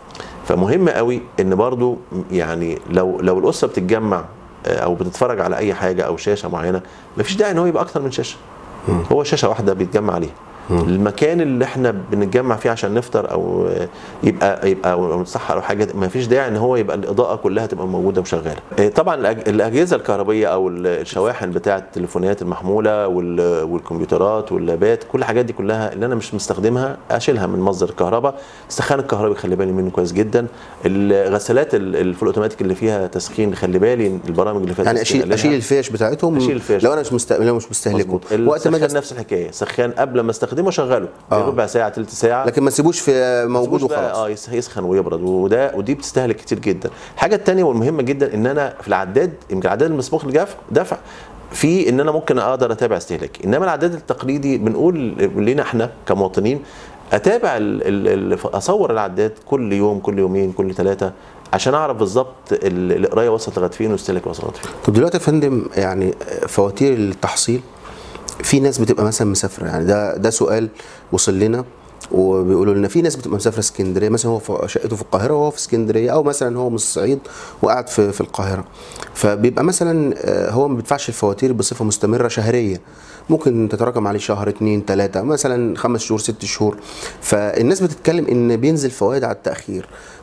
فمهم قوي ان برضو يعني لو لو الاسره بتتجمع آه، او بتتفرج على اي حاجه او شاشه معينه مفيش داعي ان هو يبقى اكتر من شاشه هو شاشه واحده بيتجمع عليها المكان اللي احنا بنتجمع فيه عشان نفطر او آه، يبقى يبقى او نتسحر او حاجه ما فيش داعي ان هو يبقى الاضاءه كلها تبقى موجوده وشغاله آه، طبعا الأج- الاجهزه الكهربيه او ال- الشواحن بتاعه التليفونات المحموله وال- والكمبيوترات واللابات كل الحاجات دي كلها اللي انا مش مستخدمها اشيلها من مصدر الكهرباء السخان الكهربي خلي بالي منه كويس جدا الغسالات ال- الفول اوتوماتيك اللي فيها تسخين خلي بالي البرامج اللي فيها يعني تسخين اشيل اشيل الفيش بتاعتهم أشيل الفيش. لو انا مش مست... لو مش مستهلكه مظبوط وقت ما السخان اجي نفس الحكايه سخان قبل ما استخدمه شغله آه. ربع ساعه ثلث ساعه لكن ما تسيبوش في موجود تسيبوش بقى وخلاص اه يس- يسخن ويبرد وده ودي بتستهلك كتير جدا الحاجه الثانيه والمهمه جدا ان انا في العداد يمكن العداد المسبوق للدفع دفع في ان انا ممكن اقدر اتابع استهلاكي انما العداد التقليدي بنقول لنا احنا كمواطنين اتابع ال ال ال اصور العداد كل يوم كل يومين كل ثلاثه عشان اعرف بالظبط ال- القرايه وصلت لغايه فين والاستهلاك وصل لغايه فين طب دلوقتي يا فندم يعني فواتير التحصيل في ناس بتبقى مثلا مسافره يعني ده ده سؤال وصل لنا وبيقولوا لنا في ناس بتبقى مسافره اسكندريه مثلا هو في شقته في القاهره وهو في اسكندريه او مثلا هو من الصعيد وقاعد في في القاهره فبيبقى مثلا آه، هو ما بيدفعش الفواتير بصفه مستمره شهريه ممكن تتراكم عليه شهر اتنين تلاته مثلا خمس شهور ست شهور فالناس بتتكلم ان بينزل فوائد على التاخير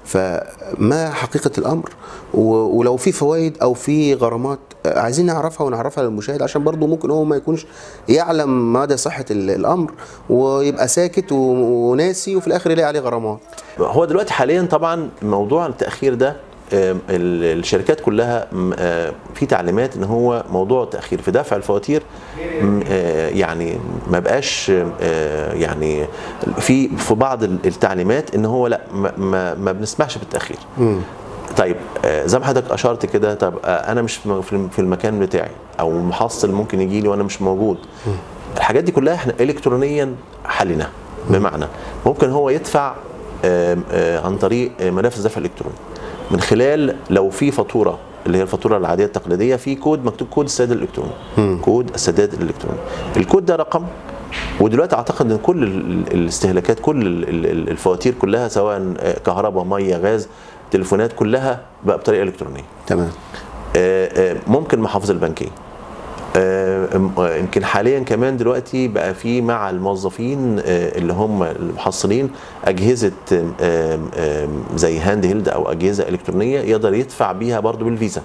فما حقيقه الامر و- ولو في فوائد او في غرامات آه، عايزين نعرفها ونعرفها للمشاهد عشان برضه ممكن هو ما يكونش يعلم مدى صحه ال- الامر ويبقى ساكت و- وناسي وفي الاخر يلاقي عليه غرامات هو دلوقتي حاليا طبعا موضوع التاخير ده آم، ال- الشركات كلها م- آه، في تعليمات ان هو موضوع التاخير في دفع الفواتير م- آه، يعني ما بقاش آه، يعني في في بعض ال- التعليمات ان هو لا ما, ما, ما بنسمحش بالتاخير طيب آه، زي ما حضرتك اشرت كده طب آه، انا مش م- في الم- في المكان بتاعي او محصل ممكن يجي لي وانا مش موجود الحاجات دي كلها احنا الكترونيا حليناها بمعنى ممكن هو يدفع آم، آه، عن طريق آه، منافذ دفع الكتروني من خلال لو في فاتوره اللي هي الفاتوره العاديه التقليديه في كود مكتوب كود السداد الالكتروني كود السداد الالكتروني الكود ده رقم ودلوقتي اعتقد ان كل ال- ال- الاستهلاكات كل ال- ال- الفواتير كلها سواء آه، كهرباء ميه غاز تليفونات كلها بقى بطريقه الكترونيه تمام آه، آه، ممكن المحافظ البنكيه آه، أم- آه، يمكن حاليا كمان دلوقتي بقى في مع الموظفين آه، اللي هم المحصلين اجهزه آم، آم، آم، زي هاند هيلد او اجهزه الكترونيه يقدر يدفع بيها برضو بالفيزا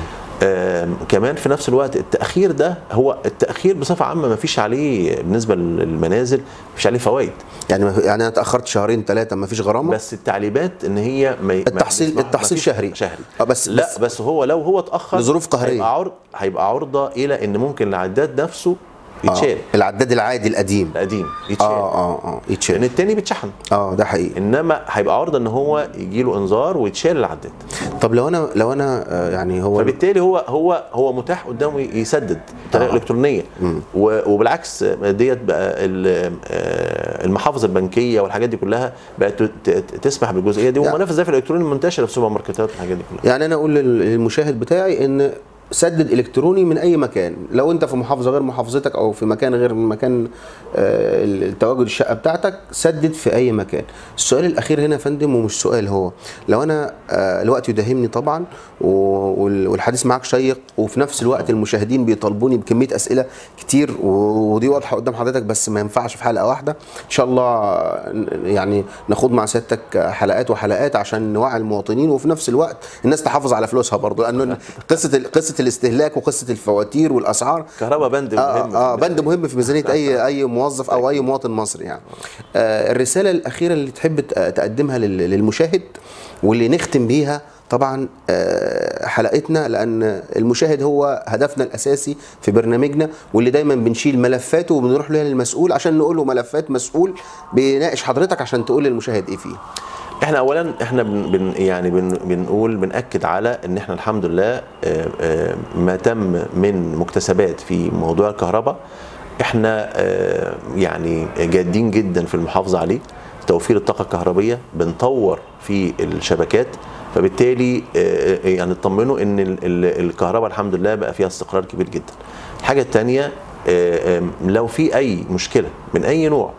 آم، كمان في نفس الوقت التاخير ده هو التاخير بصفه عامه ما فيش عليه بالنسبه للمنازل ما فيش عليه فوائد يعني ما- يعني انا اتاخرت شهرين ثلاثه ما فيش غرامه بس التعليمات ان هي ما ما التحصيل- يسمح- التحصيل ما فيش شهري. شهري آه، بس- لا بس- بس هو لو هو اتاخر لظروف قهرية. هيبقى عرض هيبقى عرضه الى ان ممكن العداد نفسه يتشال آه. العداد العادي القديم القديم يتشال اه اه اه لان يتشال التاني بيتشحن اه ده حقيقي انما هيبقى عرضه ان هو يجي له انذار ويتشال العداد طب لو انا لو انا آه، يعني هو فبالتالي هو هو هو متاح قدامه يسدد بطريقه آه. الكترونيه و- وبالعكس ديت بقى ال- آه، المحافظ البنكيه والحاجات دي كلها بقت ت- ت- تسمح بالجزئيه دي يعني- ومنافذ دفع الالكتروني منتشره في السوبر ماركتات والحاجات دي كلها يعني انا اقول لل- للمشاهد بتاعي ان سدد الكتروني من اي مكان لو انت في محافظه غير محافظتك او في مكان غير مكان آه، التواجد الشقه بتاعتك سدد في اي مكان السؤال الاخير هنا يا فندم ومش سؤال هو لو انا آه، الوقت يداهمني طبعا و- وال- والحديث معاك شيق وفي نفس الوقت المشاهدين بيطالبوني بكميه اسئله كتير و- ودي واضحه قدام حضرتك بس ما ينفعش في حلقه واحده ان شاء الله آه، يعني ناخد مع سيادتك حلقات وحلقات عشان نوعي المواطنين وفي نفس الوقت الناس تحافظ على فلوسها برضه لانه قصه ال- قصه الاستهلاك وقصه الفواتير والاسعار كهرباء بند مهم اه, آه بند مهم في ميزانيه اي اي موظف او اي مواطن مصري يعني آه الرساله الاخيره اللي تحب ت- تقدمها لل- للمشاهد واللي نختم بيها طبعا آه حلقتنا لان المشاهد هو هدفنا الاساسي في برنامجنا واللي دايما بنشيل ملفاته وبنروح لها للمسؤول عشان نقول له ملفات مسؤول بيناقش حضرتك عشان تقول للمشاهد ايه فيه احنا اولا احنا بن بن يعني بن بنقول بناكد على ان احنا الحمد لله آه، آه، ما تم من مكتسبات في موضوع الكهرباء احنا آه، يعني جادين جدا في المحافظه عليه توفير الطاقه الكهربيه بنطور في الشبكات فبالتالي آه، يعني اطمنوا ان ال- ال- الكهرباء الحمد لله بقى فيها استقرار كبير جدا الحاجه الثانيه لو في اي مشكله من اي نوع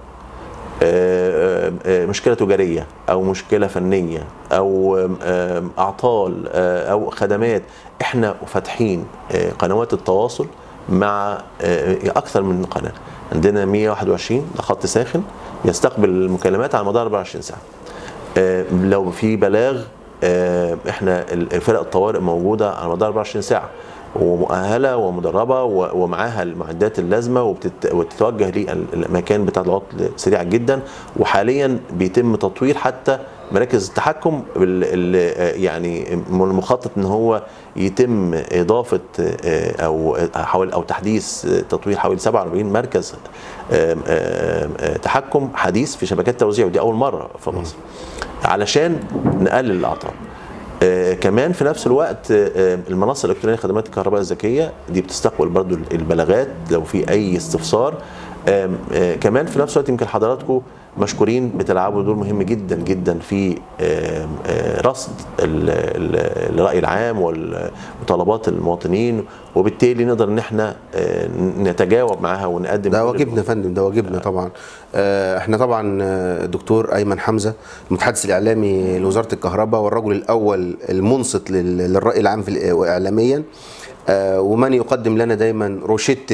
آه، آه، مشكله تجاريه او مشكله فنيه او آه، اعطال آه، او خدمات احنا فاتحين آه، قنوات التواصل مع آه، اكثر من قناه عندنا 121 ده خط ساخن يستقبل المكالمات على مدار 24 ساعه آه، لو في بلاغ آه، احنا ال- فرق الطوارئ موجوده على مدار 24 ساعه ومؤهله ومدربه و- ومعاها المعدات اللازمه وبتت- وتتوجه للمكان بتاع العطل سريعا جدا وحاليا بيتم تطوير حتى مراكز التحكم بال- ال- يعني من المخطط ان هو يتم اضافه آه، او حوالي او تحديث آه، تطوير حوالي 47 مركز آم، آم، آه، تحكم حديث في شبكات التوزيع ودي اول مره في مصر علشان نقلل الاعطال آه كمان في نفس الوقت آه المنصه الالكترونيه لخدمات الكهرباء الذكيه دي بتستقبل برضو البلاغات لو في اي استفسار آم، آه كمان في نفس الوقت يمكن حضراتكم مشكورين بتلعبوا دور مهم جدا جدا في آم، آه، رصد ال- ال- الراي العام ومطالبات المواطنين وبالتالي نقدر ان احنا آه، نتجاوب معاها ونقدم ده كل واجبنا يا فندم ده واجبنا طبعا آه، احنا طبعا آه، دكتور ايمن حمزه المتحدث الاعلامي لوزاره الكهرباء والرجل الاول المنصت لل- للراي العام في الإ- واعلاميا آه، ومن يقدم لنا دايما روشته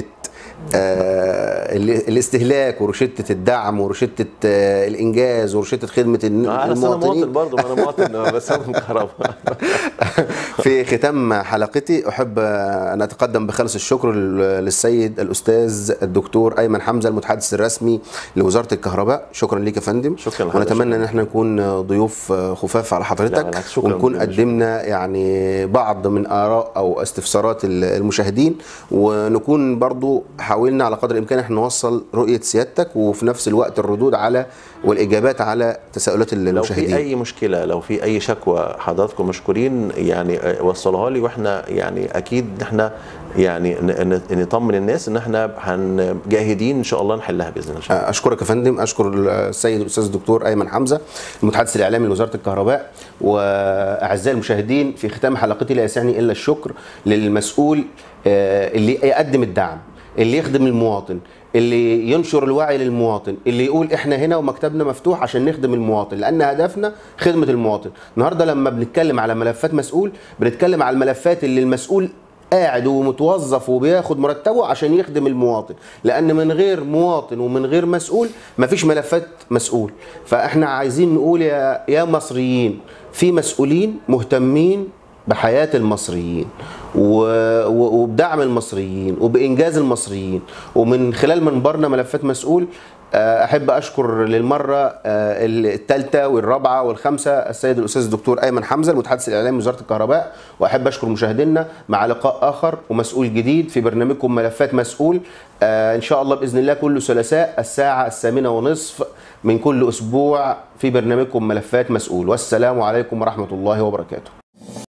آه، ال- الاستهلاك وروشته الدعم وروشته آه، الانجاز وروشته خدمه الن- آه، انا أصل انا مواطن المواطنين برضه ما انا مواطن بستخدم كهرباء في ختام حلقتي احب ان اتقدم بخالص الشكر لل- للسيد الاستاذ الدكتور ايمن حمزه المتحدث الرسمي لوزاره الكهرباء شكرا ليك يا فندم شكراً لحضرتك. ونتمنى ان احنا نكون ضيوف خفاف على لا، حضرتك بالعكس، شكراً ونكون جداً. قدمنا يعني بعض من اراء او استفسارات ال- المشاهدين ونكون برضو حاولنا على قدر الامكان احنا نوصل رؤيه سيادتك وفي نفس الوقت الردود على والاجابات على تساؤلات لو المشاهدين في اي مشكله لو في اي شكوى حضراتكم مشكورين يعني آه، وصلوها لي واحنا يعني اكيد احنا يعني ن- ن- نطمن الناس ان احنا هن- جاهدين ان شاء الله نحلها باذن الله إن شاء الله اشكرك يا فندم اشكر السيد الاستاذ الدكتور ايمن حمزه المتحدث الاعلامي لوزاره الكهرباء واعزائي المشاهدين في ختام حلقتي لا يسعني الا الشكر للمسؤول آه، اللي يقدم الدعم اللي يخدم المواطن اللي ينشر الوعي للمواطن اللي يقول احنا هنا ومكتبنا مفتوح عشان نخدم المواطن لان هدفنا خدمه المواطن النهارده لما بنتكلم على ملفات مسؤول بنتكلم على الملفات اللي المسؤول قاعد ومتوظف وبياخد مرتبه عشان يخدم المواطن لان من غير مواطن ومن غير مسؤول مفيش ملفات مسؤول فاحنا عايزين نقول يا يا مصريين في مسؤولين مهتمين بحياة المصريين و- و- وبدعم المصريين وبإنجاز المصريين ومن خلال منبرنا ملفات مسؤول آه، أحب أشكر للمرة الثالثة والرابعة والخامسة السيد الأستاذ الدكتور أيمن حمزة المتحدث الإعلامي لوزارة الكهرباء وأحب أشكر مشاهدينا مع لقاء آخر ومسؤول جديد في برنامجكم ملفات مسؤول آه، إن شاء الله بإذن الله كل ثلاثاء الساعة الثامنة ونصف من كل أسبوع في برنامجكم ملفات مسؤول والسلام عليكم ورحمة الله وبركاته